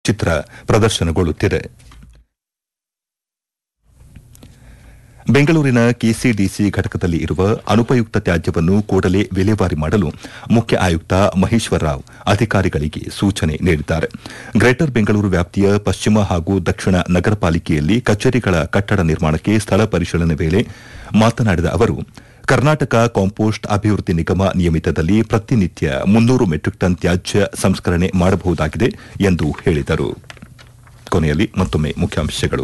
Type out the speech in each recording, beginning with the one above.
ಚಿತ್ರ ಪ್ರದರ್ಶನಗೊಳ್ಳುತ್ತಿದೆ ಬೆಂಗಳೂರಿನ ಕೆಸಿಡಿಸಿ ಘಟಕದಲ್ಲಿ ಇರುವ ಅನುಪಯುಕ್ತ ತ್ಯಾಜ್ಯವನ್ನು ಕೂಡಲೇ ವಿಲೇವಾರಿ ಮಾಡಲು ಮುಖ್ಯ ಆಯುಕ್ತ ಮಹೇಶ್ವರ ರಾವ್ ಅಧಿಕಾರಿಗಳಿಗೆ ಸೂಚನೆ ನೀಡಿದ್ದಾರೆ ಗ್ರೇಟರ್ ಬೆಂಗಳೂರು ವ್ಯಾಪ್ತಿಯ ಪಶ್ಚಿಮ ಹಾಗೂ ದಕ್ಷಿಣ ನಗರ ಪಾಲಿಕೆಯಲ್ಲಿ ಕಚೇರಿಗಳ ಕಟ್ಟಡ ನಿರ್ಮಾಣಕ್ಕೆ ಸ್ಥಳ ಪರಿಶೀಲನೆ ವೇಳೆ ಮಾತನಾಡಿದ ಅವರು ಕರ್ನಾಟಕ ಕಾಂಪೋಸ್ಟ್ ಅಭಿವೃದ್ಧಿ ನಿಗಮ ನಿಯಮಿತದಲ್ಲಿ ಪ್ರತಿನಿತ್ಯ ಮುನ್ನೂರು ಮೆಟ್ರಿಕ್ ಟನ್ ತ್ಯಾಜ್ಯ ಸಂಸ್ಕರಣೆ ಮಾಡಬಹುದಾಗಿದೆ ಎಂದು ಹೇಳಿದರು ಕೊನೆಯಲ್ಲಿ ಮತ್ತೊಮ್ಮೆ ಮುಖ್ಯಾಂಶಗಳು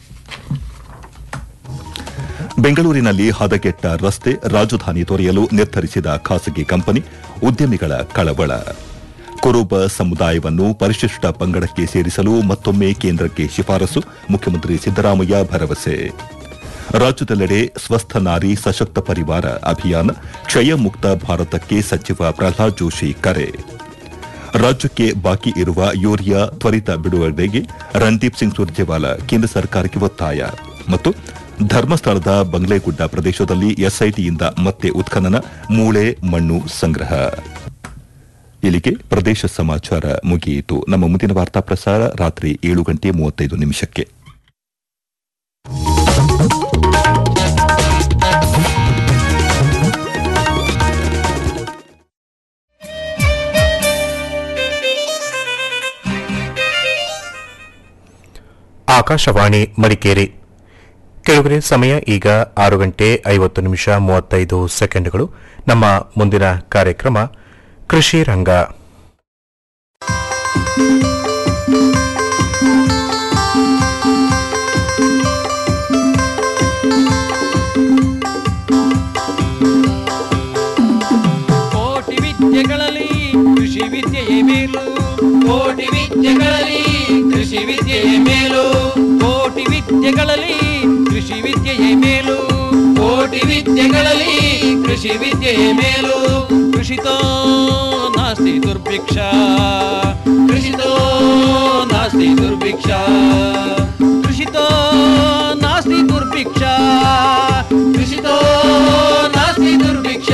ಬೆಂಗಳೂರಿನಲ್ಲಿ ಹದಗೆಟ್ಟ ರಸ್ತೆ ರಾಜಧಾನಿ ತೊರೆಯಲು ನಿರ್ಧರಿಸಿದ ಖಾಸಗಿ ಕಂಪನಿ ಉದ್ಯಮಿಗಳ ಕಳವಳ ಕುರುಬ ಸಮುದಾಯವನ್ನು ಪರಿಶಿಷ್ಟ ಪಂಗಡಕ್ಕೆ ಸೇರಿಸಲು ಮತ್ತೊಮ್ಮೆ ಕೇಂದ್ರಕ್ಕೆ ಶಿಫಾರಸು ಮುಖ್ಯಮಂತ್ರಿ ಸಿದ್ದರಾಮಯ್ಯ ಭರವಸೆ ರಾಜ್ಯದೆಲ್ಲೆಡೆ ಸ್ವಸ್ಥ ನಾರಿ ಸಶಕ್ತ ಪರಿವಾರ ಅಭಿಯಾನ ಕ್ಷಯ ಮುಕ್ತ ಭಾರತಕ್ಕೆ ಸಚಿವ ಪ್ರಹ್ಲಾದ್ ಜೋಶಿ ಕರೆ ರಾಜ್ಯಕ್ಕೆ ಬಾಕಿ ಇರುವ ಯೂರಿಯಾ ತ್ವರಿತ ಬಿಡುಗಡೆಗೆ ರಣದೀಪ್ ಸಿಂಗ್ ಸುರ್ಜೇವಾಲಾ ಕೇಂದ್ರ ಸರ್ಕಾರಕ್ಕೆ ಒತ್ತಾಯ ಮತ್ತು ಧರ್ಮಸ್ಥಳದ ಬಂಗ್ಲೆಗುಡ್ಡ ಪ್ರದೇಶದಲ್ಲಿ ಎಸ್ಐಟಿಯಿಂದ ಮತ್ತೆ ಉತ್ಖನನ ಮೂಳೆ ಮಣ್ಣು ಸಂಗ್ರಹ ಇಲ್ಲಿಗೆ ಪ್ರದೇಶ ಸಮಾಚಾರ ಮುಗಿಯಿತು ನಮ್ಮ ಮುಂದಿನ ವಾರ್ತಾ ಪ್ರಸಾರ ರಾತ್ರಿ ಏಳು ಗಂಟೆ ಮೂವತ್ತೈದು ನಿಮಿಷಕ್ಕೆ ಆಕಾಶವಾಣಿ ಮಡಿಕೇರಿ ಕೆಳಗರೆ ಸಮಯ ಈಗ ಆರು ಗಂಟೆ ಐವತ್ತು ನಿಮಿಷ ಮೂವತ್ತೈದು ಸೆಕೆಂಡ್ಗಳು ನಮ್ಮ ಮುಂದಿನ ಕಾರ್ಯಕ್ರಮ ಕೃಷಿ ರಂಗ ಕೋಟಿ ವಿದ್ಯೆಗಳಲ್ಲಿ ಕೃಷಿ ವಿದ್ಯೆಯೇ ಮೇಲು ಕೋಟಿ ವಿದ್ಯೆಗಳಲ್ಲಿ ಕೃಷಿ ವಿದ್ಯೆಯೇ ಮೇಲು ಕೋಟಿ ವಿದ್ಯೆಗಳಲ್ಲಿ ಕೃಷಿ ವಿದ್ಯೆಯೇ ಮೇಲು ಕೋಟಿ ವಿದ್ಯೆಗಳಲ್ಲಿ ಕೃಷಿ ವಿದ್ಯೆಯೇ ಮೇಲು ಕೃಷಿತೋ ನಾಸ್ತಿ ದುರ್ಭಿಕ್ಷ ಕೃಷಿತೋ ನಾಸ್ತಿ ದುರ್ಭಿಕ್ಷ ಕೃಷಿತೋ ನಾಸ್ತಿ ದುರ್ಭಿಕ್ಷ ಕೃಷಿತೋ ನಾಸ್ತಿ ದುರ್ಭಿಕ್ಷ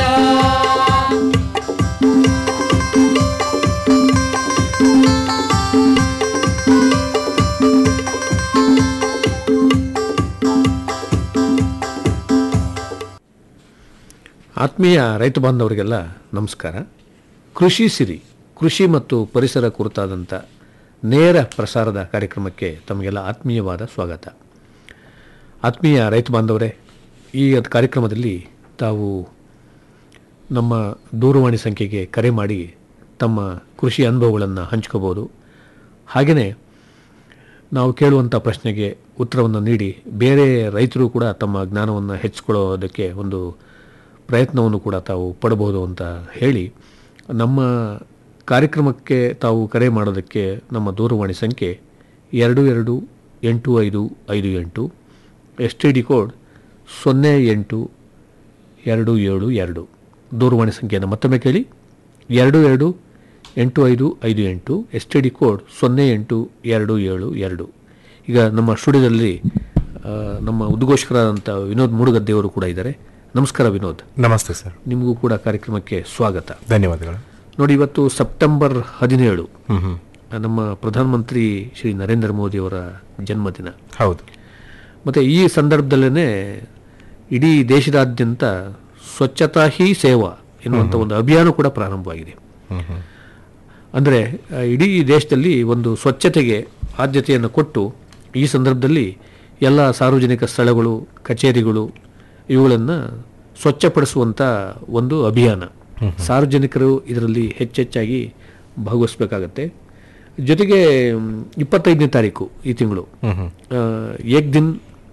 ಆತ್ಮೀಯ ರೈತ ಬಾಂಧವರಿಗೆಲ್ಲ ನಮಸ್ಕಾರ ಕೃಷಿ ಸಿರಿ ಕೃಷಿ ಮತ್ತು ಪರಿಸರ ಕುರಿತಾದಂಥ ನೇರ ಪ್ರಸಾರದ ಕಾರ್ಯಕ್ರಮಕ್ಕೆ ತಮಗೆಲ್ಲ ಆತ್ಮೀಯವಾದ ಸ್ವಾಗತ ಆತ್ಮೀಯ ರೈತ ಬಾಂಧವರೇ ಈ ಕಾರ್ಯಕ್ರಮದಲ್ಲಿ ತಾವು ನಮ್ಮ ದೂರವಾಣಿ ಸಂಖ್ಯೆಗೆ ಕರೆ ಮಾಡಿ ತಮ್ಮ ಕೃಷಿ ಅನುಭವಗಳನ್ನು ಹಂಚ್ಕೋಬೋದು ಹಾಗೆಯೇ ನಾವು ಕೇಳುವಂಥ ಪ್ರಶ್ನೆಗೆ ಉತ್ತರವನ್ನು ನೀಡಿ ಬೇರೆ ರೈತರು ಕೂಡ ತಮ್ಮ ಜ್ಞಾನವನ್ನು ಹೆಚ್ಚಿಕೊಳ್ಳೋದಕ್ಕೆ ಒಂದು ಪ್ರಯತ್ನವನ್ನು ಕೂಡ ತಾವು ಪಡಬಹುದು ಅಂತ ಹೇಳಿ ನಮ್ಮ ಕಾರ್ಯಕ್ರಮಕ್ಕೆ ತಾವು ಕರೆ ಮಾಡೋದಕ್ಕೆ ನಮ್ಮ ದೂರವಾಣಿ ಸಂಖ್ಯೆ ಎರಡು ಎರಡು ಎಂಟು ಐದು ಐದು ಎಂಟು ಎಸ್ ಟಿ ಡಿ ಕೋಡ್ ಸೊನ್ನೆ ಎಂಟು ಎರಡು ಏಳು ಎರಡು ದೂರವಾಣಿ ಸಂಖ್ಯೆಯನ್ನು ಮತ್ತೊಮ್ಮೆ ಕೇಳಿ ಎರಡು ಎರಡು ಎಂಟು ಐದು ಐದು ಎಂಟು ಎಸ್ ಟಿ ಡಿ ಕೋಡ್ ಸೊನ್ನೆ ಎಂಟು ಎರಡು ಏಳು ಎರಡು ಈಗ ನಮ್ಮ ಸ್ಟುಡಿಯೋದಲ್ಲಿ ಆ, ನಮ್ಮ ಉದ್ಘೋಷಕರಾದಂಥ ವಿನೋದ್ ಮೂಡುಗದ್ದೆಯವರು ಕೂಡ ಇದ್ದಾರೆ ನಮಸ್ಕಾರ ವಿನೋದ್ ನಮಸ್ತೆ ಸರ್ ನಿಮಗೂ ಕೂಡ ಕಾರ್ಯಕ್ರಮಕ್ಕೆ ಸ್ವಾಗತ ಧನ್ಯವಾದಗಳು ನೋಡಿ ಇವತ್ತು ಸೆಪ್ಟೆಂಬರ್ ಹದಿನೇಳು ಹ್ಮ್ ಹ್ಮ್ ನಮ್ಮ ಪ್ರಧಾನಮಂತ್ರಿ ಶ್ರೀ ನರೇಂದ್ರ ಮೋದಿಯವರ ಜನ್ಮದಿನ ಹೌದು ಮತ್ತು ಈ ಸಂದರ್ಭದಲ್ಲೇ ಇಡೀ ದೇಶದಾದ್ಯಂತ ಸ್ವಚ್ಛತಾ ಹಿ ಸೇವಾ ಎನ್ನುವಂಥ ಒಂದು ಅಭಿಯಾನ ಕೂಡ ಪ್ರಾರಂಭವಾಗಿದೆ ಹ್ಮ್ ಹ್ಮ್ ಅಂದರೆ ಆ, ಇಡೀ ದೇಶದಲ್ಲಿ ಒಂದು ಸ್ವಚ್ಛತೆಗೆ ಆದ್ಯತೆಯನ್ನು ಕೊಟ್ಟು ಈ ಸಂದರ್ಭದಲ್ಲಿ ಎಲ್ಲ ಸಾರ್ವಜನಿಕ ಸ್ಥಳಗಳು ಕಚೇರಿಗಳು ಇವುಗಳನ್ನು ಸ್ವಚ್ಛಪಡಿಸುವಂಥ ಒಂದು ಅಭಿಯಾನ ಸಾರ್ವಜನಿಕರು ಇದರಲ್ಲಿ ಹೆಚ್ಚೆಚ್ಚಾಗಿ ಭಾಗವಹಿಸಬೇಕಾಗತ್ತೆ ಜೊತೆಗೆ ಮ್, ಇಪ್ಪತ್ತೈದನೇ ತಾರೀಕು ಈ ತಿಂಗಳು ಹ್ಮ್ ಹ್ಮ್ ಆ, ಏಕ್ ದಿನ್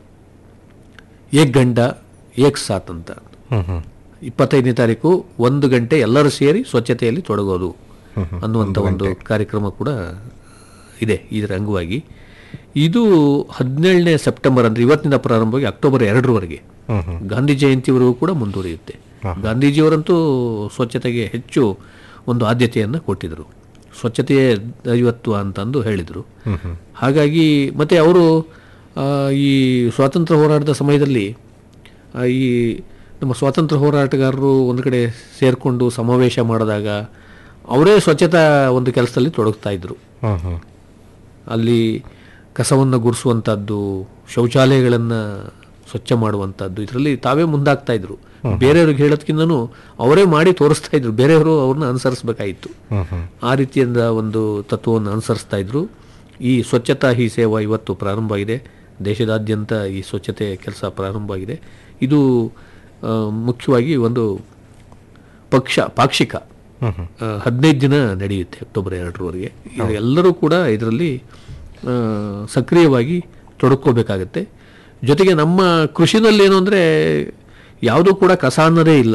ಏಕ್ ಗಂಡ ಏಕ್ ಸಾತ್ ಅಂತ ಹ್ಮ್ ಹ್ಮ್ ಇಪ್ಪತ್ತೈದನೇ ತಾರೀಕು ಒಂದು ಗಂಟೆ ಎಲ್ಲರೂ ಸೇರಿ ಸ್ವಚ್ಛತೆಯಲ್ಲಿ ತೊಡಗೋದು ಅನ್ನುವಂಥ ಒಂದು ಕಾರ್ಯಕ್ರಮ ಕೂಡ ಇದೆ ಇದರ ಅಂಗವಾಗಿ ಇದು ಹದಿನೇಳನೇ ಸೆಪ್ಟೆಂಬರ್ ಅಂದರೆ ಇವತ್ತಿನಿಂದ ಪ್ರಾರಂಭವಾಗಿ ಅಕ್ಟೋಬರ್ ಎರಡರವರೆಗೆ ಹ್ಮ್ ಹ್ಮ್ ಗಾಂಧಿ ಜಯಂತಿವರೆಗೂ ಕೂಡ ಮುಂದುವರಿಯುತ್ತೆ ಗಾಂಧೀಜಿಯವರಂತೂ ಸ್ವಚ್ಛತೆಗೆ ಹೆಚ್ಚು ಒಂದು ಆದ್ಯತೆಯನ್ನು ಕೊಟ್ಟಿದ್ದರು ಸ್ವಚ್ಛತೆಯೇ ದೈವತ್ವ ಅಂತಂದು ಹೇಳಿದರು ಹ್ಮ್ ಹ್ಮ್ ಹಾಗಾಗಿ ಮತ್ತು ಅವರು ಆ, ಈ ಸ್ವಾತಂತ್ರ್ಯ ಹೋರಾಟದ ಸಮಯದಲ್ಲಿ ಆ, ಈ ನಮ್ಮ ಸ್ವಾತಂತ್ರ್ಯ ಹೋರಾಟಗಾರರು ಒಂದು ಕಡೆ ಸೇರಿಕೊಂಡು ಸಮಾವೇಶ ಮಾಡಿದಾಗ ಅವರೇ ಸ್ವಚ್ಛತಾ ಒಂದು ಕೆಲಸದಲ್ಲಿ ತೊಡಗ್ತಾ ಇದ್ರು ಹ್ಮ್ ಹ್ಮ್ ಅಲ್ಲಿ ಕಸವನ್ನು ಗುಡಿಸುವಂಥದ್ದು ಶೌಚಾಲಯಗಳನ್ನು ಸ್ವಚ್ಛ ಮಾಡುವಂಥದ್ದು ಇದರಲ್ಲಿ ತಾವೇ ಮುಂದಾಗ್ತಾ ಇದ್ರು ಬೇರೆಯವ್ರಿಗೆ ಹೇಳೋದ್ಕಿಂತನೂ ಅವರೇ ಮಾಡಿ ತೋರಿಸ್ತಾ ಇದ್ರು ಬೇರೆಯವರು ಅವ್ರನ್ನ ಅನುಸರಿಸಬೇಕಾಯಿತು ಆ ರೀತಿಯಿಂದ ಒಂದು ತತ್ವವನ್ನು ಅನುಸರಿಸ್ತಾ ಇದ್ರು ಈ ಸ್ವಚ್ಛತಾ ಹಿ ಸೇವಾ ಇವತ್ತು ಪ್ರಾರಂಭ ಆಗಿದೆ ದೇಶದಾದ್ಯಂತ ಈ ಸ್ವಚ್ಛತೆ ಕೆಲಸ ಪ್ರಾರಂಭ ಆಗಿದೆ ಇದು ಆ, ಮುಖ್ಯವಾಗಿ ಒಂದು ಪಕ್ಷ ಪಾಕ್ಷಿಕ ಹದಿನೈದು ದಿನ ನಡೆಯುತ್ತೆ ಅಕ್ಟೋಬರ್ ಎರಡರವರೆಗೆ ಎಲ್ಲರೂ ಕೂಡ ಇದರಲ್ಲಿ ಆ, ಸಕ್ರಿಯವಾಗಿ ತೊಡಕೋಬೇಕಾಗತ್ತೆ ಜೊತೆಗೆ ನಮ್ಮ ಕೃಷಿನಲ್ಲಿ ಏನು ಅಂದರೆ ಯಾವುದೂ ಕೂಡ ಕಸ ಅನ್ನೋದೇ ಇಲ್ಲ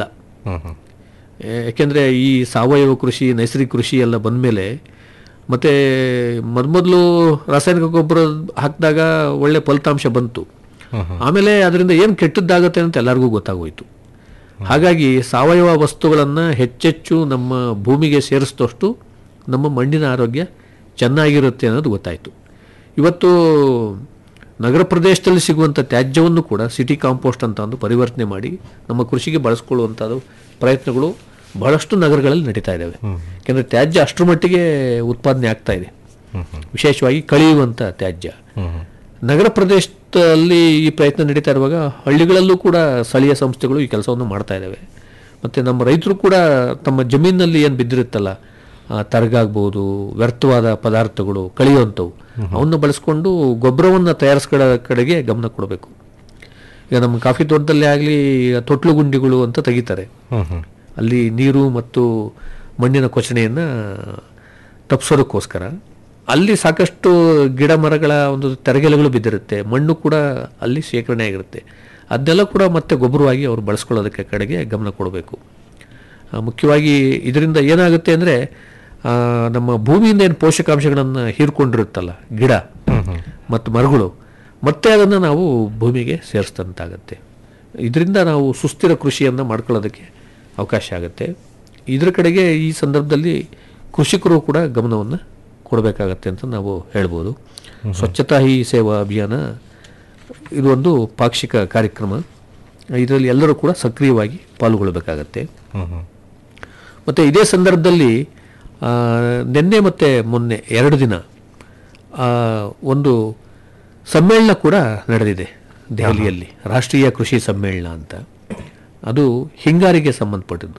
ಯಾಕೆಂದರೆ ಈ ಸಾವಯವ ಕೃಷಿ ನೈಸರ್ಗಿಕ ಕೃಷಿ ಎಲ್ಲ ಬಂದಮೇಲೆ ಮತ್ತು ಮೊದಲು ರಾಸಾಯನಿಕ ಗೊಬ್ಬರ ಹಾಕಿದಾಗ ಒಳ್ಳೆ ಫಲಿತಾಂಶ ಬಂತು ಆಮೇಲೆ ಅದರಿಂದ ಏನು ಕೆಟ್ಟದ್ದಾಗತ್ತೆ ಅಂತ ಎಲ್ಲರಿಗೂ ಗೊತ್ತಾಗೋಯ್ತು ಹಾಗಾಗಿ ಸಾವಯವ ವಸ್ತುಗಳನ್ನು ಹೆಚ್ಚೆಚ್ಚು ನಮ್ಮ ಭೂಮಿಗೆ ಸೇರಿಸಿದಷ್ಟು ನಮ್ಮ ಮಣ್ಣಿನ ಆರೋಗ್ಯ ಚೆನ್ನಾಗಿರುತ್ತೆ ಅನ್ನೋದು ಗೊತ್ತಾಯಿತು ಇವತ್ತು ನಗರ ಪ್ರದೇಶದಲ್ಲಿ ಸಿಗುವಂಥ ತ್ಯಾಜ್ಯವನ್ನು ಕೂಡ ಸಿಟಿ ಕಾಂಪೋಸ್ಟ್ ಅಂತ ಒಂದು ಪರಿವರ್ತನೆ ಮಾಡಿ ನಮ್ಮ ಕೃಷಿಗೆ ಬಳಸ್ಕೊಳ್ಳುವಂಥದ್ದು ಪ್ರಯತ್ನಗಳು ಬಹಳಷ್ಟು ನಗರಗಳಲ್ಲಿ ನಡೀತಾ ಇದ್ದಾವೆ ಯಾಕೆಂದರೆ ತ್ಯಾಜ್ಯ ಅಷ್ಟರ ಮಟ್ಟಿಗೆ ಉತ್ಪಾದನೆ ಆಗ್ತಾ ಇದೆ ವಿಶೇಷವಾಗಿ ಕಳೆಯುವಂಥ ತ್ಯಾಜ್ಯ ನಗರ ಪ್ರದೇಶದಲ್ಲಿ ಈ ಪ್ರಯತ್ನ ನಡೀತಾ ಇರುವಾಗ ಹಳ್ಳಿಗಳಲ್ಲೂ ಕೂಡ ಸ್ಥಳೀಯ ಸಂಸ್ಥೆಗಳು ಈ ಕೆಲಸವನ್ನು ಮಾಡ್ತಾ ಇದ್ದಾವೆ ಮತ್ತು ನಮ್ಮ ರೈತರು ಕೂಡ ತಮ್ಮ ಜಮೀನಿನಲ್ಲಿ ಏನು ಬಿದ್ದಿರುತ್ತಲ್ಲ ಆ, ತರಗಾಗ್ಬೋದು ವ್ಯರ್ಥವಾದ ಪದಾರ್ಥಗಳು ಕಳೆಯುವಂಥವು ಅವನ್ನು ಬಳಸ್ಕೊಂಡು ಗೊಬ್ಬರವನ್ನು ತಯಾರಿಸ್ಕೊಳ್ಳೋ ಕಡೆಗೆ ಗಮನ ಕೊಡಬೇಕು ಈಗ ನಮ್ಮ ಕಾಫಿ ತೋಟದಲ್ಲೇ ಆಗಲಿ ತೊಟ್ಲು ಗುಂಡಿಗಳು ಅಂತ ತೆಗಿತಾರೆ ಅಲ್ಲಿ ನೀರು ಮತ್ತು ಮಣ್ಣಿನ ಕೊಚ್ಚಣೆಯನ್ನು ತಪ್ಪಿಸೋದಕ್ಕೋಸ್ಕರ ಅಲ್ಲಿ ಸಾಕಷ್ಟು ಗಿಡ ಮರಗಳ ಒಂದು ತೆರಗೆಲೆಗಳು ಬಿದ್ದಿರುತ್ತೆ ಮಣ್ಣು ಕೂಡ ಅಲ್ಲಿ ಶೇಖರಣೆ ಆಗಿರುತ್ತೆ ಅದನ್ನೆಲ್ಲ ಕೂಡ ಮತ್ತೆ ಗೊಬ್ಬರವಾಗಿ ಅವರು ಬಳಸ್ಕೊಳ್ಳೋದಕ್ಕೆ ಕಡೆಗೆ ಗಮನ ಕೊಡಬೇಕು ಆ, ಮುಖ್ಯವಾಗಿ ಇದರಿಂದ ಏನಾಗುತ್ತೆ ಅಂದರೆ ನಮ್ಮ ಭೂಮಿಯಿಂದ ಏನು ಪೋಷಕಾಂಶಗಳನ್ನು ಹೀರ್ಕೊಂಡಿರುತ್ತಲ್ಲ ಗಿಡ ಮತ್ತು ಮರಗಳು ಮತ್ತೆ ಅದನ್ನು ನಾವು ಭೂಮಿಗೆ ಸೇರಿಸಿದಂತಾಗತ್ತೆ ಇದರಿಂದ ನಾವು ಸುಸ್ಥಿರ ಕೃಷಿಯನ್ನು ಮಾಡ್ಕೊಳ್ಳೋದಕ್ಕೆ ಅವಕಾಶ ಆಗುತ್ತೆ ಇದರ ಕಡೆಗೆ ಈ ಸಂದರ್ಭದಲ್ಲಿ ಕೃಷಿಕರು ಕೂಡ ಗಮನವನ್ನು ಕೊಡಬೇಕಾಗತ್ತೆ ಅಂತ ನಾವು ಹೇಳ್ಬೋದು ಸ್ವಚ್ಛತಾ ಹಿ ಸೇವಾ ಅಭಿಯಾನ ಇದು ಒಂದು ಪಾಕ್ಷಿಕ ಕಾರ್ಯಕ್ರಮ ಇದರಲ್ಲಿ ಎಲ್ಲರೂ ಕೂಡ ಸಕ್ರಿಯವಾಗಿ ಪಾಲ್ಗೊಳ್ಳಬೇಕಾಗತ್ತೆ ಮತ್ತು ಇದೇ ಸಂದರ್ಭದಲ್ಲಿ ಆ, ನಿನ್ನೆ ಮತ್ತು ಮೊನ್ನೆ ಎರಡು ದಿನ ಆ, ಒಂದು ಸಮ್ಮೇಳನ ಕೂಡ ನಡೆದಿದೆ ದೆಹಲಿಯಲ್ಲಿ ರಾಷ್ಟ್ರೀಯ ಕೃಷಿ ಸಮ್ಮೇಳನ ಅಂತ ಅದು ಹಿಂಗಾರಿಗೆ ಸಂಬಂಧಪಟ್ಟಿದ್ದು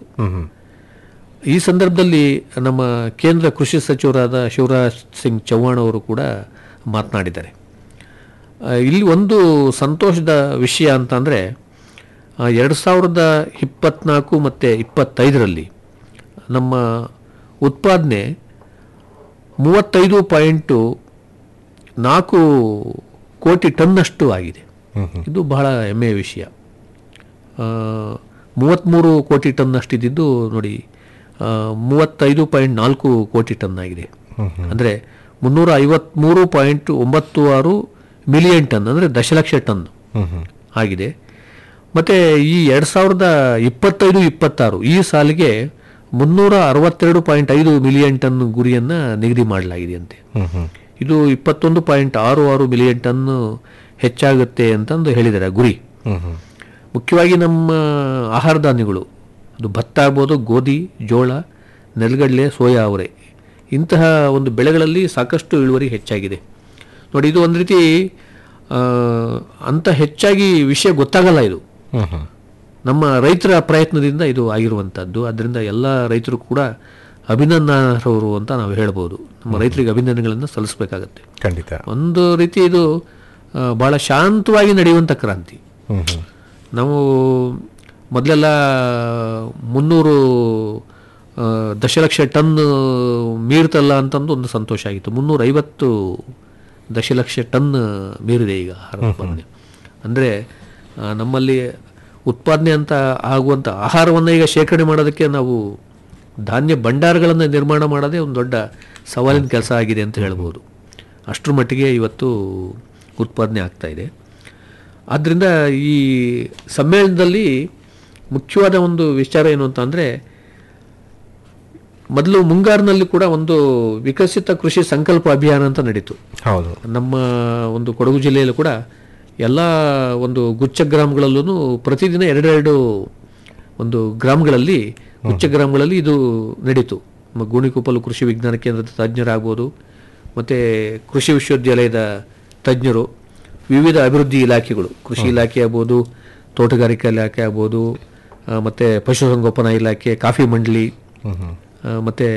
ಈ ಸಂದರ್ಭದಲ್ಲಿ ನಮ್ಮ ಕೇಂದ್ರ ಕೃಷಿ ಸಚಿವರಾದ ಶಿವರಾಜ್ ಸಿಂಗ್ ಚೌಹಾಣ್ ಅವರು ಕೂಡ ಮಾತನಾಡಿದ್ದಾರೆ ಆ, ಇಲ್ಲಿ ಒಂದು ಸಂತೋಷದ ವಿಷಯ ಅಂತಂದರೆ ಎರಡು ಸಾವಿರದ ಇಪ್ಪತ್ನಾಲ್ಕು ಮತ್ತು ಇಪ್ಪತ್ತೈದರಲ್ಲಿ ನಮ್ಮ ಉತ್ಪಾದನೆ ಮೂವತ್ತೈದು ಪಾಯಿಂಟು ನಾಲ್ಕು ಕೋಟಿ ಟನ್ನಷ್ಟು ಆಗಿದೆ ಇದು ಬಹಳ ಹೆಮ್ಮೆಯ ವಿಷಯ ಆ, ಮೂವತ್ತ್ಮೂರು ಕೋಟಿ ಟನ್ನಷ್ಟು ಇದ್ದಿದ್ದು ನೋಡಿ ಆ, ಮೂವತ್ತೈದು ಪಾಯಿಂಟ್ ನಾಲ್ಕು ಕೋಟಿ ಟನ್ ಆಗಿದೆ ಅಂದರೆ ಮುನ್ನೂರ ಐವತ್ತ್ಮೂರು ಪಾಯಿಂಟ್ ಒಂಬತ್ತು ಆರು ಮಿಲಿಯನ್ ಟನ್ ಅಂದರೆ ದಶಲಕ್ಷ ಟನ್ ಆಗಿದೆ ಮತ್ತು ಈ ಎರಡು ಸಾವಿರದ ಇಪ್ಪತ್ತೈದು ಇಪ್ಪತ್ತಾರು ಈ ಸಾಲಿಗೆ ಮುನ್ನೂರ ಅರವತ್ತೆರಡು ಪಾಯಿಂಟ್ ಐದು ಮಿಲಿಯನ್ ಟನ್ ಗುರಿಯನ್ನು ನಿಗದಿ ಮಾಡಲಾಗಿದೆ ಅಂತೆ ಇದು ಇಪ್ಪತ್ತೊಂದು ಪಾಯಿಂಟ್ ಆರು ಆರು ಮಿಲಿಯನ್ ಟನ್ ಹೆಚ್ಚಾಗುತ್ತೆ ಅಂತಂದು ಹೇಳಿದ್ದಾರೆ ಗುರಿ ಮುಖ್ಯವಾಗಿ ನಮ್ಮ ಆಹಾರ ಧಾನ್ಯಗಳು ಅದು ಭತ್ತ ಆಗ್ಬೋದು ಗೋಧಿ ಜೋಳ ನೆಲಗಡಲೆ ಸೋಯಾ ಅವರೆ ಇಂತಹ ಒಂದು ಬೆಳೆಗಳಲ್ಲಿ ಸಾಕಷ್ಟು ಇಳುವರಿ ಹೆಚ್ಚಾಗಿದೆ ನೋಡಿ ಇದು ಒಂದು ರೀತಿ ಆ, ಅಂಥ ಹೆಚ್ಚಾಗಿ ವಿಷಯ ಗೊತ್ತಾಗಲ್ಲ ಇದು ನಮ್ಮ ರೈತರ ಪ್ರಯತ್ನದಿಂದ ಇದು ಆಗಿರುವಂಥದ್ದು ಅದರಿಂದ ಎಲ್ಲ ರೈತರು ಕೂಡ ಅಭಿನಂದನಾರ್ಹರು ಅಂತ ನಾವು ಹೇಳ್ಬೋದು ನಮ್ಮ ರೈತರಿಗೆ ಅಭಿನಂದನೆಗಳನ್ನು ಸಲ್ಲಿಸಬೇಕಾಗತ್ತೆ ಖಂಡಿತ ಒಂದು ರೀತಿ ಇದು ಆ, ಬಹಳ ಶಾಂತವಾಗಿ ನಡೆಯುವಂಥ ಕ್ರಾಂತಿ ನಾವು ಮೊದಲೆಲ್ಲ ಮುನ್ನೂರು ಆ, ದಶಲಕ್ಷ ಟನ್ ಮೀರ್ತಲ್ಲ ಅಂತಂದು ಒಂದು ಸಂತೋಷ ಆಗಿತ್ತು ಮುನ್ನೂರ ಐವತ್ತು ದಶಲಕ್ಷ ಟನ್ ಮೀರಿದೆ ಈಗ ಆಹಾರ ಉತ್ಪಾದನೆ ಅಂದರೆ ನಮ್ಮಲ್ಲಿ ಉತ್ಪಾದನೆ ಅಂತ ಆಗುವಂಥ ಆಹಾರವನ್ನು ಈಗ ಶೇಖರಣೆ ಮಾಡೋದಕ್ಕೆ ನಾವು ಧಾನ್ಯ ಭಂಡಾರಗಳನ್ನು ನಿರ್ಮಾಣ ಮಾಡೋದೇ ಒಂದು ದೊಡ್ಡ ಸವಾಲಿನ ಕೆಲಸ ಆಗಿದೆ ಅಂತ ಹೇಳ್ಬೋದು ಅಷ್ಟರ ಮಟ್ಟಿಗೆ ಇವತ್ತು ಉತ್ಪಾದನೆ ಆಗ್ತಾ ಇದೆ ಆದ್ದರಿಂದ ಈ ಸಮ್ಮೇಳನದಲ್ಲಿ ಮುಖ್ಯವಾದ ಒಂದು ವಿಚಾರ ಏನು ಅಂತ ಅಂದರೆ ಮೊದಲು ಮುಂಗಾರಿನಲ್ಲಿ ಕೂಡ ಒಂದು ವಿಕಸಿತ ಕೃಷಿ ಸಂಕಲ್ಪ ಅಭಿಯಾನ ಅಂತ ನಡೀತು ಹೌದು ನಮ್ಮ ಒಂದು ಕೊಡಗು ಜಿಲ್ಲೆಯಲ್ಲೂ ಕೂಡ ಎಲ್ಲ ಒಂದು ಗುಚ್ಛ ಗ್ರಾಮಗಳಲ್ಲೂ ಪ್ರತಿದಿನ ಎರಡೆರಡು ಒಂದು ಗ್ರಾಮಗಳಲ್ಲಿ ಗುಚ್ಛ ಗ್ರಾಮಗಳಲ್ಲಿ ಇದು ನಡೀತು ನಮ್ಮ ಗೋಣಿಕೊಪ್ಪಲು ಕೃಷಿ ವಿಜ್ಞಾನ ಕೇಂದ್ರದ ತಜ್ಞರಾಗ್ಬೋದು ಮತ್ತು ಕೃಷಿ ವಿಶ್ವವಿದ್ಯಾಲಯದ ತಜ್ಞರು ವಿವಿಧ ಅಭಿವೃದ್ಧಿ ಇಲಾಖೆಗಳು ಕೃಷಿ ಇಲಾಖೆ ಆಗ್ಬೋದು ತೋಟಗಾರಿಕಾ ಇಲಾಖೆ ಆಗ್ಬೋದು ಆ, ಮತ್ತೆ ಪಶುಸಂಗೋಪನಾ ಇಲಾಖೆ ಕಾಫಿ ಮಂಡಳಿ ಆ, ಮತ್ತೆ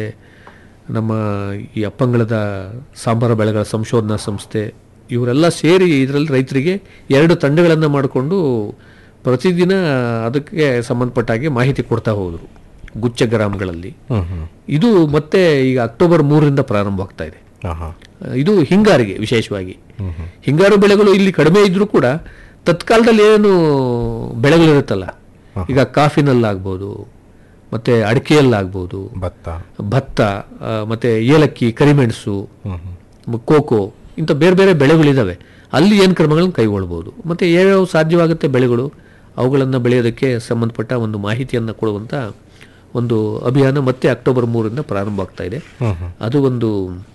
ನಮ್ಮ ಈ ಅಪ್ಪಂಗಳದ ಸಾಂಬಾರ ಬೆಳೆಗಳ ಸಂಶೋಧನಾ ಸಂಸ್ಥೆ ಇವರೆಲ್ಲ ಸೇರಿ ಇದರಲ್ಲಿ ರೈತರಿಗೆ ಎರಡು ತಂಡಗಳನ್ನು ಮಾಡಿಕೊಂಡು ಪ್ರತಿದಿನ ಅದಕ್ಕೆ ಸಂಬಂಧಪಟ್ಟ ಹಾಗೆ ಮಾಹಿತಿ ಕೊಡ್ತಾ ಹೋದರು ಗುಚ್ಚ ಗ್ರಾಮಗಳಲ್ಲಿ ಇದು ಮತ್ತೆ ಈಗ ಅಕ್ಟೋಬರ್ ಮೂರರಿಂದ ಪ್ರಾರಂಭವಾಗ್ತಾ ಇದೆ ಆಹಾ. ಇದು ಹಿಂಗಾರಿಗೆ ವಿಶೇಷವಾಗಿ ಹಿಂಗಾರು ಬೆಳೆಗಳು ಇಲ್ಲಿ ಕಡಿಮೆ ಇದ್ರೂ ಕೂಡ ತತ್ಕಾಲದಲ್ಲಿ ಏನು ಬೆಳೆಗಳಿರುತ್ತಲ್ಲ ಈಗ ಕಾಫಿನಲ್ಲಾಗ್ಬೋದು ಮತ್ತೆ ಅಡಿಕೆಯಲ್ಲಾಗ್ಬೋದು ಭತ್ತ ಭತ್ತ ಆ, ಮತ್ತೆ ಏಲಕ್ಕಿ ಕರಿಮೆಣಸು ಮ- ಕೋಕೋ ಇಂಥ ಬೇರೆ ಬೇರೆ ಬೆಳೆಗಳಿದ್ದಾವೆ ಅಲ್ಲಿ ಏನು ಕ್ರಮಗಳನ್ನು ಕೈಗೊಳ್ಬೋದು ಮತ್ತು ಯಾವ್ಯಾವ ಸಾಧ್ಯವಾಗುತ್ತೆ ಬೆಳೆಗಳು ಅವುಗಳನ್ನು ಬೆಳೆಯೋದಕ್ಕೆ ಸಂಬಂಧಪಟ್ಟ ಒಂದು ಮಾಹಿತಿಯನ್ನು ಕೊಡುವಂಥ ಒಂದು ಅಭಿಯಾನ ಮತ್ತೆ ಅಕ್ಟೋಬರ್ ಮೂರರಿಂದ ಪ್ರಾರಂಭ ಆಗ್ತಾ ಇದೆ ಅದು ಒಂದು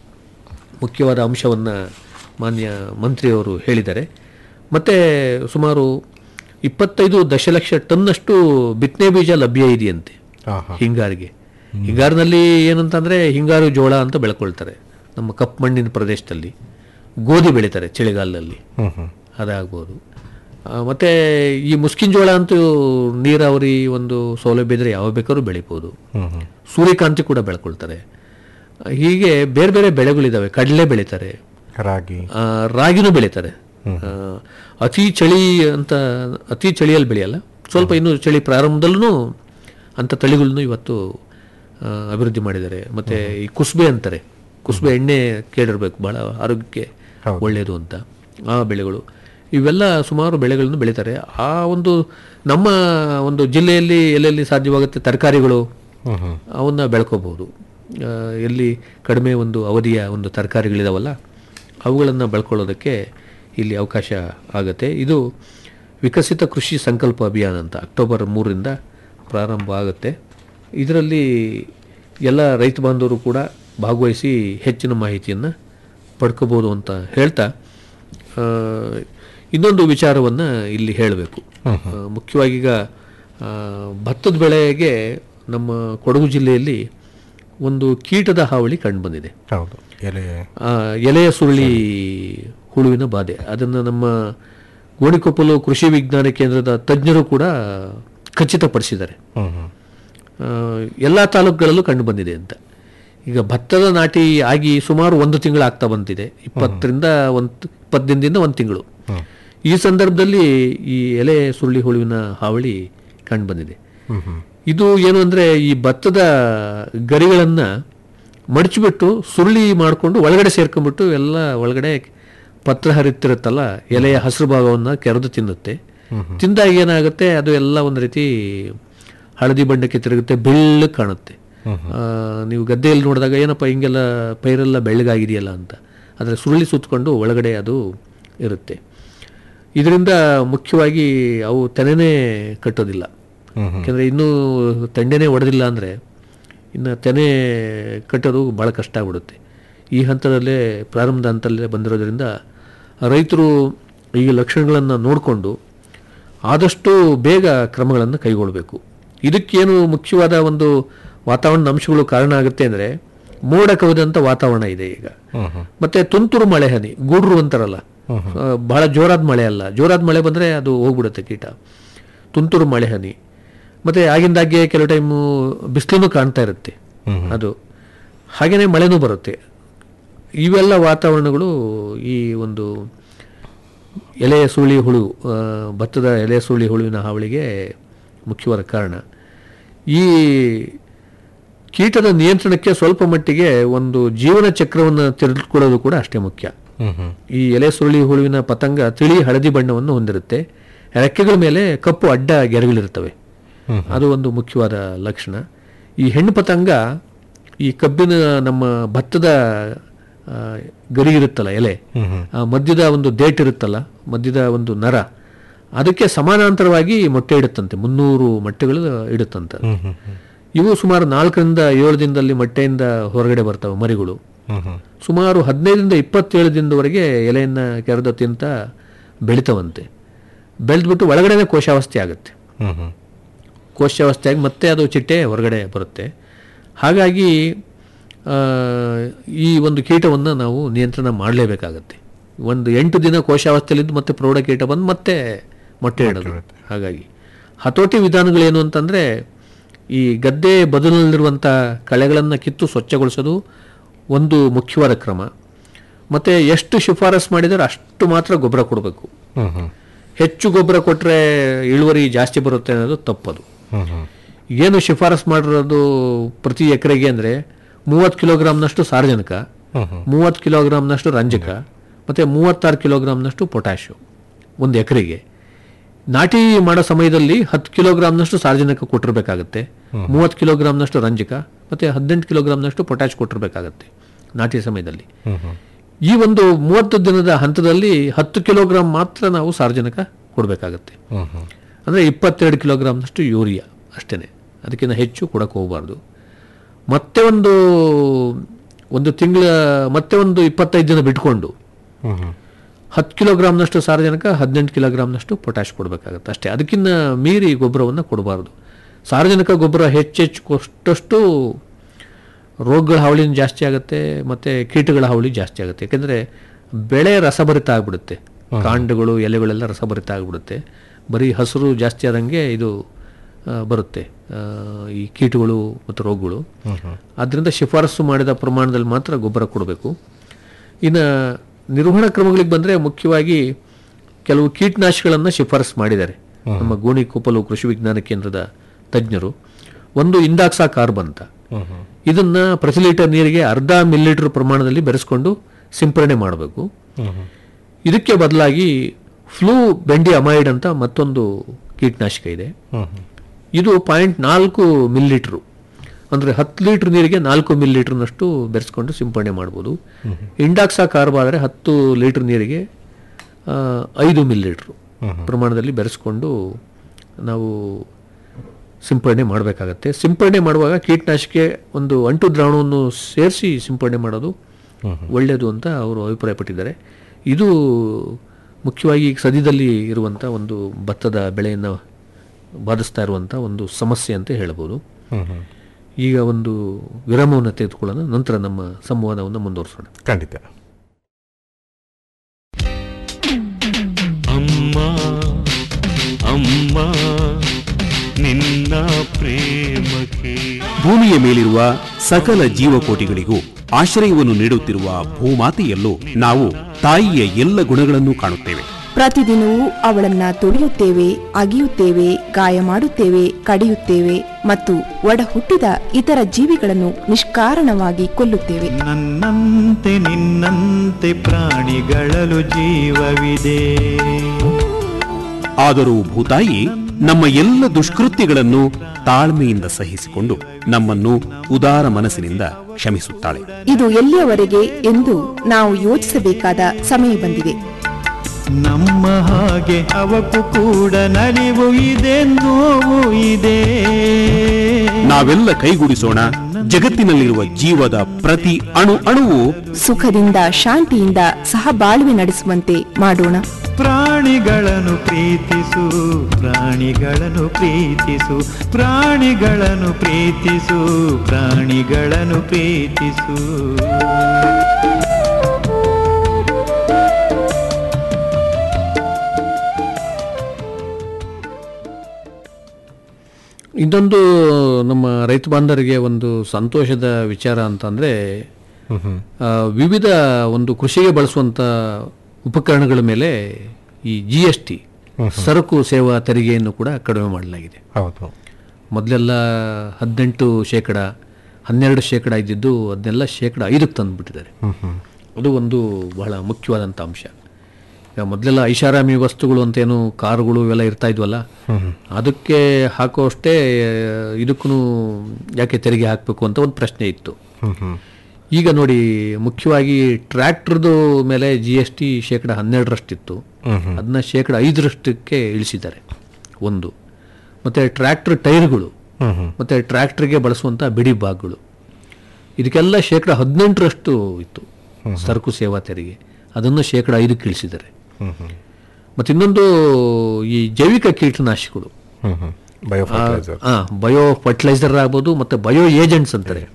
ಮುಖ್ಯವಾದ ಅಂಶವನ್ನು ಮಾನ್ಯ ಮಂತ್ರಿಯವರು ಹೇಳಿದ್ದಾರೆ ಮತ್ತು ಸುಮಾರು ಇಪ್ಪತ್ತೈದು ದಶಲಕ್ಷ ಟನ್ನಷ್ಟು ಬಿತ್ತನೆ ಬೀಜ ಲಭ್ಯ ಇದೆಯಂತೆ ಆಹಾ. ಹಿಂಗಾರಿಗೆ ಹಿಂಗಾರಿನಲ್ಲಿ ಏನಂತಂದ್ರೆ ಹಿಂಗಾರು ಜೋಳ ಅಂತ ಬೆಳ್ಕೊಳ್ತಾರೆ ನಮ್ಮ ಕಪ್ಪು ಮಣ್ಣಿನ ಪ್ರದೇಶದಲ್ಲಿ ಗೋಧಿ ಬೆಳೀತಾರೆ ಚಳಿಗಾಲದಲ್ಲಿ ಹ್ಮ್ ಹ್ಮ್ ಅದಾಗ್ಬೋದು ಆ, ಮತ್ತೆ ಈ ಮುಸ್ಕಿನ ಜೋಳ ಅಂತೂ ನೀರಾವರಿ ಒಂದು ಸೌಲಭ್ಯ ಇದ್ರೆ ಯಾವ ಬೇಕಾದ್ರೂ ಬೆಳಿಬೋದು ಹ್ಮ್ ಹ್ಮ್ ಸೂರ್ಯಕಾಂತಿ ಕೂಡ ಬೆಳ್ಕೊಳ್ತಾರೆ ಆ, ಹೀಗೆ ಬೇರೆ ಬೇರೆ ಬೆಳೆಗಳಿದ್ದಾವೆ ಕಡಲೆ ಬೆಳೀತಾರೆ ರಾಗಿ ಆ, ರಾಗಿನೂ ಬೆಳೀತಾರೆ ಆ, ಅತಿ ಚಳಿ ಅಂತ ಅತಿ ಚಳಿಯಲ್ಲಿ ಬೆಳೆಯಲ್ಲ ಸ್ವಲ್ಪ ಇನ್ನು ಚಳಿ ಪ್ರಾರಂಭದಲ್ಲೂ ಅಂಥ ತಳಿಗಳನ್ನು ಇವತ್ತು ಆ, ಅಭಿವೃದ್ಧಿ ಮಾಡಿದ್ದಾರೆ ಮತ್ತೆ ಈ ಕುಸ್ಬೆ ಅಂತಾರೆ ಕುಸ್ಬೆ ಎಣ್ಣೆ ಕೇಳಿರ್ಬೇಕು ಬಹಳ ಆರೋಗ್ಯಕ್ಕೆ ಒಳ್ಳೆಯದು ಅಂತ ಆ ಬೆಳೆಗಳು ಇವೆಲ್ಲ ಸುಮಾರು ಬೆಳೆಗಳನ್ನು ಬೆಳೀತಾರೆ ಆ ಒಂದು ನಮ್ಮ ಒಂದು ಜಿಲ್ಲೆಯಲ್ಲಿ ಎಲ್ಲೆಲ್ಲಿ ಸಾಧ್ಯವಾಗುತ್ತೆ ತರಕಾರಿಗಳು ಹ್ಮ್ ಹ್ಮ್ ಅವನ್ನ ಬೆಳ್ಕೋಬಹುದು ಆ, ಎಲ್ಲಿ ಕಡಿಮೆ ಒಂದು ಅವಧಿಯ ಒಂದು ತರಕಾರಿಗಳಿದಾವಲ್ಲ ಅವುಗಳನ್ನು ಬೆಳ್ಕೊಳ್ಳೋದಕ್ಕೆ ಇಲ್ಲಿ ಅವಕಾಶ ಆಗುತ್ತೆ ಇದು ವಿಕಸಿತ ಕೃಷಿ ಸಂಕಲ್ಪ ಅಭಿಯಾನ ಅಂತ ಅಕ್ಟೋಬರ್ ಮೂರರಿಂದ ಪ್ರಾರಂಭ ಆಗುತ್ತೆ ಇದರಲ್ಲಿ ಎಲ್ಲ ರೈತ ಬಾಂಧವರು ಕೂಡ ಭಾಗವಹಿಸಿ ಹೆಚ್ಚಿನ ಮಾಹಿತಿಯನ್ನು ಪಡ್ಕೋಬೋದು ಅಂತ ಹೇಳ್ತಾ ಆ, ಇನ್ನೊಂದು ವಿಚಾರವನ್ನು ಇಲ್ಲಿ ಹೇಳಬೇಕು ಮುಖ್ಯವಾಗಿ ಈಗ ಆ, ಭತ್ತದ ಬೆಳೆಗೆ ನಮ್ಮ ಕೊಡಗು ಜಿಲ್ಲೆಯಲ್ಲಿ ಒಂದು ಕೀಟದ ಹಾವಳಿ ಕಂಡುಬಂದಿದೆ ಹೌದು ಎಲೆ ಆ, ಎಲೆಯ ಸುರುಳಿ ಹುಳುವಿನ ಬಾಧೆ ಅದನ್ನು ನಮ್ಮ ಗೋಣಿಕೊಪ್ಪಲು ಕೃಷಿ ವಿಜ್ಞಾನ ಕೇಂದ್ರದ ತಜ್ಞರು ಕೂಡ ಖಚಿತಪಡಿಸಿದ್ದಾರೆ ಹ್ಮ್ ಹ್ಮ್ ಎಲ್ಲ ತಾಲೂಕುಗಳಲ್ಲೂ ಕಂಡು ಬಂದಿದೆ ಅಂತ ಈಗ ಭತ್ತದ ನಾಟಿ ಆಗಿ ಸುಮಾರು ಒಂದು ತಿಂಗಳು ಆಗ್ತಾ ಬಂದಿದೆ ಇಪ್ಪತ್ತರಿಂದ ಒಂದು ಇಪ್ಪತ್ತು ದಿನದಿಂದ ಒಂದು ತಿಂಗಳು ಈ ಸಂದರ್ಭದಲ್ಲಿ ಈ ಎಲೆ ಸುರುಳಿ ಹುಳುವಿನ ಹಾವಳಿ ಕಂಡು ಬಂದಿದೆ ಹ್ಮ್ ಹ್ಮ್ ಇದು ಏನು ಅಂದರೆ ಈ ಭತ್ತದ ಗರಿಗಳನ್ನು ಮಡಚಿಬಿಟ್ಟು ಸುರುಳಿ ಮಾಡಿಕೊಂಡು ಒಳಗಡೆ ಸೇರ್ಕೊಂಡ್ಬಿಟ್ಟು ಎಲ್ಲ ಒಳಗಡೆ ಪತ್ರ ಹರಿತಿರುತ್ತಲ್ಲ ಎಲೆಯ ಹಸಿರು ಭಾಗವನ್ನು ಕೆರೆದು ತಿನ್ನುತ್ತೆ ತಿಂದಾಗ ಏನಾಗುತ್ತೆ ಅದು ಎಲ್ಲ ಒಂದು ರೀತಿ ಹಳದಿ ಬಣ್ಣಕ್ಕೆ ತಿರುಗುತ್ತೆ ಬೆಳ್ಳಗೆ ಕಾಣುತ್ತೆ ಆ, ನೀವು ಗದ್ದೆಯಲ್ಲಿ ನೋಡಿದಾಗ ಏನಪ್ಪ ಹಿಂಗೆಲ್ಲ ಪೈರೆಲ್ಲ ಬೆಳ್ಳಗಾಗಿದೆಯಲ್ಲ ಅಂತ ಆದರೆ ಸುರುಳಿ ಸುತ್ತಕೊಂಡು ಒಳಗಡೆ ಅದು ಇರುತ್ತೆ ಇದರಿಂದ ಮುಖ್ಯವಾಗಿ ಅವು ತೆನೆನೇ ಕಟ್ಟೋದಿಲ್ಲ ಯಾಕೆಂದರೆ ಇನ್ನೂ ತೆಂಡೆನೇ ಒಡೆದಿಲ್ಲ ಅಂದರೆ ಇನ್ನು ತೆನೆ ಕಟ್ಟೋದು ಭಾಳ ಕಷ್ಟ ಆಗ್ಬಿಡುತ್ತೆ ಈ ಹಂತದಲ್ಲೇ ಪ್ರಾರಂಭದ ಹಂತದಲ್ಲೇ ಬಂದಿರೋದ್ರಿಂದ ರೈತರು ಈ ಲಕ್ಷಣಗಳನ್ನು ನೋಡಿಕೊಂಡು ಆದಷ್ಟು ಬೇಗ ಕ್ರಮಗಳನ್ನು ಕೈಗೊಳ್ಳಬೇಕು ಇದಕ್ಕೇನು ಮುಖ್ಯವಾದ ಒಂದು ವಾತಾವರಣದ ಅಂಶಗಳು ಕಾರಣ ಆಗುತ್ತೆ ಅಂದರೆ ಮೋಡ ಕವಿದಂಥ ವಾತಾವರಣ ಇದೆ ಈಗ ಮತ್ತೆ ತುಂತುರು ಮಳೆ ಹನಿ ಗೂಡ್ರು ಅಂತಾರಲ್ಲ ಆ, ಬಹಳ ಜೋರಾದ ಮಳೆ ಅಲ್ಲ ಜೋರಾದ ಮಳೆ ಬಂದರೆ ಅದು ಹೋಗ್ಬಿಡುತ್ತೆ ಕೀಟ ತುಂತುರು ಮಳೆ ಹನಿ ಮತ್ತೆ ಆಗಿಂದಾಗೆ ಕೆಲವು ಟೈಮು ಬಿಸಿಲೂ ಕಾಣ್ತಾ ಇರುತ್ತೆ ಅದು ಹಾಗೇನೆ ಮಳೆನೂ ಬರುತ್ತೆ ಇವೆಲ್ಲ ವಾತಾವರಣಗಳು ಈ ಒಂದು ಎಲೆಯ ಸುಳಿ ಹುಳು ಆ, ಭತ್ತದ ಎಲೆಯ ಸುಳಿ ಹುಳುವಿನ ಹಾವಳಿಗೆ ಮುಖ್ಯವಾದ ಕಾರಣ ಈ ಕೀಟದ ನಿಯಂತ್ರಣಕ್ಕೆ ಸ್ವಲ್ಪ ಮಟ್ಟಿಗೆ ಒಂದು ಜೀವನ ಚಕ್ರವನ್ನು ತಿಳಿದುಕೊಳ್ಳೋದು ಕೂಡ ಅಷ್ಟೇ ಮುಖ್ಯ ಹ್ಮ್ ಹ್ಮ್ ಈ ಎಲೆ ಸುರುಳಿ ಹುಳುವಿನ ಪತಂಗ ತಿಳಿ ಹಳದಿ ಬಣ್ಣವನ್ನು ಹೊಂದಿರುತ್ತೆ ರೆಕ್ಕೆಗಳ ಮೇಲೆ ಕಪ್ಪು ಅಡ್ಡ ಗೆರೆಗಳಿರ್ತವೆ ಅದು ಒಂದು ಮುಖ್ಯವಾದ ಲಕ್ಷಣ ಈ ಹೆಣ್ಣು ಪತಂಗ ಈ ಕಬ್ಬಿನ ನಮ್ಮ ಭತ್ತದ ಆ, ಗರಿ ಇರುತ್ತಲ್ಲ ಎಲೆ ಆ ಮಧ್ಯದ ಒಂದು ಡೇಟ್ ಇರುತ್ತಲ್ಲ ಮಧ್ಯದ ಒಂದು ನರ ಅದಕ್ಕೆ ಸಮಾನಾಂತರವಾಗಿ ಮೊಟ್ಟೆ ಇಡುತ್ತಂತೆ ಮುನ್ನೂರು ಮೊಟ್ಟೆಗಳು ಇಡುತ್ತಂತೆ ಇವು ಸುಮಾರು ನಾಲ್ಕರಿಂದ ಏಳು ದಿನದಲ್ಲಿ ಮೊಟ್ಟೆಯಿಂದ ಹೊರಗಡೆ ಬರ್ತವೆ ಮರಿಗಳು ಹ್ಮ್ ಹ್ಮ್ ಸುಮಾರು ಹದಿನೈದರಿಂದ ಇಪ್ಪತ್ತೇಳು ದಿನದವರೆಗೆ ಎಲೆಯನ್ನು ಕೆರೆದು ತಿಂತ ಬೆಳಿತವಂತೆ ಬೆಳೆದ್ಬಿಟ್ಟು ಒಳಗಡೆನೆ ಕೋಶಾವಸ್ಥೆ ಆಗುತ್ತೆ ಹ್ಮ್ ಹ್ಮ್ ಕೋಶಾವಸ್ಥೆಯಾಗಿ ಮತ್ತೆ ಅದು ಚಿಟ್ಟೆ ಹೊರಗಡೆ ಬರುತ್ತೆ ಹಾಗಾಗಿ ಆ, ಈ ಒಂದು ಕೀಟವನ್ನು ನಾವು ನಿಯಂತ್ರಣ ಮಾಡಲೇಬೇಕಾಗತ್ತೆ ಒಂದು ಎಂಟು ದಿನ ಕೋಶಾವಸ್ಥೆಯಲ್ಲಿದ್ದು ಮತ್ತೆ ಪ್ರೌಢ ಕೀಟ ಬಂದು ಮತ್ತೆ ಮೊಟ್ಟೆ ಇಡೋದು ಹಾಗಾಗಿ ಹತೋಟಿ ವಿಧಾನಗಳೇನು ಅಂತಂದರೆ ಈ ಗದ್ದೆ ಬದುಲಿನಲ್ಲಿರುವಂಥ ಕಳೆಗಳನ್ನು ಕಿತ್ತು ಸ್ವಚ್ಛಗೊಳಿಸೋದು ಒಂದು ಮುಖ್ಯವಾದ ಕ್ರಮ ಮತ್ತು ಎಷ್ಟು ಶಿಫಾರಸ್ ಮಾಡಿದರೆ ಅಷ್ಟು ಮಾತ್ರ ಗೊಬ್ಬರ ಕೊಡಬೇಕು ಹ್ಮ್ ಹ್ಮ್ ಹೆಚ್ಚು ಗೊಬ್ಬರ ಕೊಟ್ಟರೆ ಇಳುವರಿ ಜಾಸ್ತಿ ಬರುತ್ತೆ ಅನ್ನೋದು ತಪ್ಪದು ಹ್ಮ್ ಹ್ಮ್ ಏನು ಶಿಫಾರಸ್ ಮಾಡಿರೋದು ಪ್ರತಿ ಎಕರೆಗೆ ಅಂದರೆ ಮೂವತ್ತು ಕಿಲೋಗ್ರಾಮ್ನಷ್ಟು ಸಾರಜನಕ ಹ್ಮ್ ಹ್ಮ್ ಮೂವತ್ತು ಕಿಲೋಗ್ರಾಮ್ನಷ್ಟು ರಂಜಕ ಮತ್ತು ಮೂವತ್ತಾರು ಕಿಲೋಗ್ರಾಮ್ನಷ್ಟು ಪೊಟ್ಯಾಶು ಒಂದು ಎಕರೆಗೆ ನಾಟಿ ಮಾಡೋ ಸಮಯದಲ್ಲಿ ಹತ್ತು ಕಿಲೋಗ್ರಾಮ್ನಷ್ಟು ಸಾರಜನಕ ಕೊಟ್ಟಿರಬೇಕಾಗತ್ತೆ ಮೂವತ್ತು ಕಿಲೋಗ್ರಾಮ್ನಷ್ಟು ರಂಜಕ ಮತ್ತು ಹದಿನೆಂಟು ಕಿಲೋಗ್ರಾಮ್ನಷ್ಟು ಪೊಟ್ಯಾಶ್ ಕೊಟ್ಟಿರಬೇಕಾಗತ್ತೆ ನಾಟಿ ಸಮಯದಲ್ಲಿ ಹ್ಮ್ ಹ್ಮ್ ಈ ಒಂದು ಮೂವತ್ತು ದಿನದ ಹಂತದಲ್ಲಿ ಹತ್ತು ಕಿಲೋಗ್ರಾಮ್ ಮಾತ್ರ ನಾವು ಸಾರಜನಕ ಕೊಡಬೇಕಾಗತ್ತೆ ಹ್ಮ್ ಹ್ಮ್ ಅಂದರೆ ಇಪ್ಪತ್ತೆರಡು ಕಿಲೋಗ್ರಾಮ್ನಷ್ಟು ಯೂರಿಯಾ ಅಷ್ಟೇ ಅದಕ್ಕಿಂತ ಹೆಚ್ಚು ಕೊಡಕ್ಕೆ ಹೋಗಬಾರ್ದು ಮತ್ತೆ ಒಂದು ಒಂದು ತಿಂಗಳ ಮತ್ತೆ ಒಂದು ಇಪ್ಪತ್ತೈದು ದಿನ ಬಿಟ್ಕೊಂಡು ಹ್ಮ್ ಹ್ಮ್ ಹತ್ತು ಕಿಲೋಗ್ರಾಮ್ನಷ್ಟು ಸಾರಜನಕ ಹದಿನೆಂಟು ಕಿಲೋಗ್ರಾಮ್ನಷ್ಟು ಪೊಟ್ಯಾಶ್ ಕೊಡಬೇಕಾಗತ್ತೆ ಅಷ್ಟೇ ಅದಕ್ಕಿಂತ ಮೀರಿ ಗೊಬ್ಬರವನ್ನು ಕೊಡಬಾರ್ದು ಸಾರಜನಕ ಗೊಬ್ಬರ ಹೆಚ್ಚೆಚ್ಚು ಕೊಟ್ಟಷ್ಟು ರೋಗಗಳ ಹಾವಳಿನೂ ಜಾಸ್ತಿ ಆಗುತ್ತೆ ಮತ್ತು ಕೀಟಗಳ ಹಾವಳಿ ಜಾಸ್ತಿ ಆಗುತ್ತೆ ಯಾಕೆಂದರೆ ಬೆಳೆ ರಸಭರಿತ ಆಗಿಬಿಡುತ್ತೆ ಕಾಂಡಗಳು ಎಲೆಗಳೆಲ್ಲ ರಸಭರಿತ ಆಗಿಬಿಡುತ್ತೆ ಬರೀ ಹಸಿರು ಜಾಸ್ತಿ ಆದಂಗೆ ಇದು ಆ, ಬರುತ್ತೆ ಆ, ಈ ಕೀಟಗಳು ಮತ್ತು ರೋಗಗಳು ಆದ್ದರಿಂದ ಶಿಫಾರಸು ಮಾಡಿದ ಪ್ರಮಾಣದಲ್ಲಿ ಮಾತ್ರ ಗೊಬ್ಬರ ಕೊಡಬೇಕು ಇನ್ನು ನಿರ್ವಹಣಾ ಕ್ರಮಗಳಿಗೆ ಬಂದರೆ ಮುಖ್ಯವಾಗಿ ಕೆಲವು ಕೀಟನಾಶಕಗಳನ್ನು ಶಿಫಾರಸು ಮಾಡಿದ್ದಾರೆ ನಮ್ಮ ಗೋಣಿಕೊಪ್ಪಲು ಕೃಷಿ ವಿಜ್ಞಾನ ಕೇಂದ್ರದ ತಜ್ಞರು ಒಂದು ಇಂಡಾಕ್ಸಾ ಕಾರ್ಬ್ ಅಂತ ಹ್ಮ್ ಹ್ಮ್ ಇದನ್ನ ಪ್ರತಿ ಲೀಟರ್ ನೀರಿಗೆ ಅರ್ಧ ಮಿಲಿಲೀಟರ್ ಪ್ರಮಾಣದಲ್ಲಿ ಬೆರೆಸ್ಕೊಂಡು ಸಿಂಪರಣೆ ಮಾಡಬೇಕು ಹ್ಮ್ ಹ್ಮ್ ಇದಕ್ಕೆ ಬದಲಾಗಿ ಫ್ಲೂ ಬೆಂಡಿ ಅಮೈಡ್ ಅಂತ ಮತ್ತೊಂದು ಕೀಟನಾಶಕ ಇದೆ ಹ್ಮ್ ಹ್ಮ್ ಇದು ಪಾಯಿಂಟ್ ನಾಲ್ಕು ಮಿಲಿಲೀಟ್ರು ಅಂದರೆ ಹತ್ತು ಲೀಟ್ರ್ ನೀರಿಗೆ ನಾಲ್ಕು ಮಿಲಿಲೀಟ್ರ್ನಷ್ಟು ಬೆರೆಸ್ಕೊಂಡು ಸಿಂಪರಣೆ ಮಾಡ್ಬೋದು ಇಂಡಾಕ್ಸಾ ಕಾರ್ಬ್ ಆದರೆ ಹತ್ತು ಲೀಟ್ರ್ ನೀರಿಗೆ ಆ, ಐದು ಮಿಲಿಲೀಟ್ರು ಪ್ರಮಾಣದಲ್ಲಿ ಬೆರೆಸ್ಕೊಂಡು ನಾವು ಸಿಂಪರಣೆ ಮಾಡಬೇಕಾಗತ್ತೆ ಸಿಂಪರಣೆ ಮಾಡುವಾಗ ಕೀಟನಾಶಕ ಒಂದು ಅಂಟು ದ್ರಾವಣವನ್ನು ಸೇರಿಸಿ ಸಿಂಪರಣೆ ಮಾಡೋದು ಒಳ್ಳೆಯದು ಅಂತ ಅವರು ಅಭಿಪ್ರಾಯಪಟ್ಟಿದ್ದಾರೆ ಇದು ಮುಖ್ಯವಾಗಿ ಈಗ ಸದ್ಯದಲ್ಲಿ ಇರುವಂಥ ಒಂದು ಭತ್ತದ ಬೆಳೆಯನ್ನು ಬಾಧಿಸ್ತಾ ಇರುವಂಥ ಒಂದು ಸಮಸ್ಯೆ ಅಂತ ಹೇಳ್ಬೋದು ಹ್ಮ್ ಹ್ಮ್ ಈಗ ಒಂದು ವಿರಾಮವನ್ನು ತೆಗೆದುಕೊಳ್ಳೋಣ ನಂತರ ನಮ್ಮ ಸಂವಾದವನ್ನು ಮುಂದುವರಿಸೋಣ ಖಂಡಿತ ಅಮ್ಮ ಅಮ್ಮ ನಿನ್ನ ಪ್ರೇಮಕ್ಕೆ ಭೂಮಿಯ ಮೇಲಿರುವ ಸಕಲ ಜೀವಕೋಟಿಗಳಿಗೂ ಆಶ್ರಯವನ್ನು ನೀಡುತ್ತಿರುವ ಭೂಮಾತೆಯಲ್ಲೂ ನಾವು ತಾಯಿಯ ಎಲ್ಲ ಗುಣಗಳನ್ನು ಕಾಣುತ್ತೇವೆ ಪ್ರತಿದಿನವೂ ಅವಳನ್ನ ತುಳಿಯುತ್ತೇವೆ ಅಗಿಯುತ್ತೇವೆ ಗಾಯ ಮಾಡುತ್ತೇವೆ ಕಡಿಯುತ್ತೇವೆ ಮತ್ತು ಒಡ ಹುಟ್ಟಿದ ಇತರ ಜೀವಿಗಳನ್ನು ನಿಷ್ಕಾರಣವಾಗಿ ಕೊಲ್ಲುತ್ತೇವೆ ನನ್ನಂತೆ ನಿನ್ನಂತೆ ಪ್ರಾಣಿಗಳಲು ಜೀವವಿದೆ ಆದರೂ ಭೂತಾಯಿ ನಮ್ಮ ಎಲ್ಲ ದುಷ್ಕೃತ್ಯಗಳನ್ನು ತಾಳ್ಮೆಯಿಂದ ಸಹಿಸಿಕೊಂಡು ನಮ್ಮನ್ನು ಉದಾರ ಮನಸ್ಸಿನಿಂದ ಕ್ಷಮಿಸುತ್ತಾಳೆ ಇದು ಎಲ್ಲಿಯವರೆಗೆ ಎಂದು ನಾವು ಯೋಚಿಸಬೇಕಾದ ಸಮಯ ಬಂದಿದೆ ನಮ್ಮ ಹಾಗೆ ಅವಕ್ಕೂ ಕೂಡ ನಲಿವು ಇದೆ ನೋವು ಇದೆ ನಾವೆಲ್ಲ ಕೈಗೂಡಿಸೋಣ ಜಗತ್ತಿನಲ್ಲಿರುವ ಜೀವದ ಪ್ರತಿ ಅಣು ಅಣುವು ಸುಖದಿಂದ ಶಾಂತಿಯಿಂದ ಸಹಬಾಳ್ವೆ ನಡೆಸುವಂತೆ ಮಾಡೋಣ ಪ್ರಾಣಿಗಳನ್ನು ಪ್ರೀತಿಸು ಪ್ರಾಣಿಗಳನ್ನು ಪ್ರೀತಿಸು ಪ್ರಾಣಿಗಳನ್ನು ಪ್ರೀತಿಸು ಪ್ರಾಣಿಗಳನ್ನು ಪ್ರೀತಿಸು ಇದೊಂದು ನಮ್ಮ ರೈತ ಬಾಂಧವರಿಗೆ ಒಂದು ಸಂತೋಷದ ವಿಚಾರ ಅಂತಂದರೆ ವಿವಿಧ ಒಂದು ಕೃಷಿಗೆ ಬಳಸುವಂಥ ಉಪಕರಣಗಳ ಮೇಲೆ ಈ ಜಿ ಎಸ್ ಟಿ ಸರಕು ಸೇವಾ ತೆರಿಗೆಯನ್ನು ಕೂಡ ಕಡಿಮೆ ಮಾಡಲಾಗಿದೆ ಹೌದು ಮೊದಲೆಲ್ಲ ಹದಿನೆಂಟು ಶೇಕಡ ಹನ್ನೆರಡು ಶೇಕಡ ಇದ್ದಿದ್ದು ಅದನ್ನೆಲ್ಲ ಶೇಕಡ ಐದಕ್ಕೆ ತಂದುಬಿಟ್ಟಿದ್ದಾರೆ ಅದು ಒಂದು ಬಹಳ ಮುಖ್ಯವಾದಂಥ ಅಂಶ ಈಗ ಮೊದಲೆಲ್ಲ ಐಷಾರಾಮಿ ವಸ್ತುಗಳು ಅಂತೇನು ಕಾರುಗಳು ಇವೆಲ್ಲ ಇರ್ತಾ ಇದ್ವಲ್ಲ ಅದಕ್ಕೆ ಹಾಕುವಷ್ಟೇ ಇದಕ್ಕೂ ಯಾಕೆ ತೆರಿಗೆ ಹಾಕಬೇಕು ಅಂತ ಒಂದು ಪ್ರಶ್ನೆ ಇತ್ತು ಈಗ ನೋಡಿ ಮುಖ್ಯವಾಗಿ ಟ್ರ್ಯಾಕ್ಟರ್ದು ಮೇಲೆ ಜಿ ಎಸ್ ಟಿ ಶೇಕಡ ಹನ್ನೆರಡರಷ್ಟಿತ್ತು ಅದನ್ನ ಶೇಕಡ ಐದರಷ್ಟಕ್ಕೆ ಇಳಿಸಿದ್ದಾರೆ ಒಂದು ಮತ್ತು ಟ್ರ್ಯಾಕ್ಟರ್ ಟೈರ್ಗಳು ಮತ್ತು ಟ್ರ್ಯಾಕ್ಟರ್ಗೆ ಬಳಸುವಂಥ ಬಿಡಿ ಭಾಗಗಳು ಇದಕ್ಕೆಲ್ಲ ಶೇಕಡ ಹದಿನೆಂಟರಷ್ಟು ಇತ್ತು ಸರಕು ಸೇವಾ ತೆರಿಗೆ ಅದನ್ನು ಶೇಕಡ ಐದಕ್ಕೆ ಇಳಿಸಿದ್ದಾರೆ ಮತ್ತು ಇನ್ನೊಂದು ಈ ಜೈವಿಕ ಕೀಟನಾಶಕಗಳು ಹ್ಮ್ ಹ್ಮ್ ಬಯೋ ಫರ್ಟಿಲೈಸರ್ ಬಯೋ ಫರ್ಟಿಲೈಸರ್ ಆಗ್ಬೋದು ಮತ್ತು ಬಯೋ ಏಜೆಂಟ್ಸ್ ಅಂತಾರೆ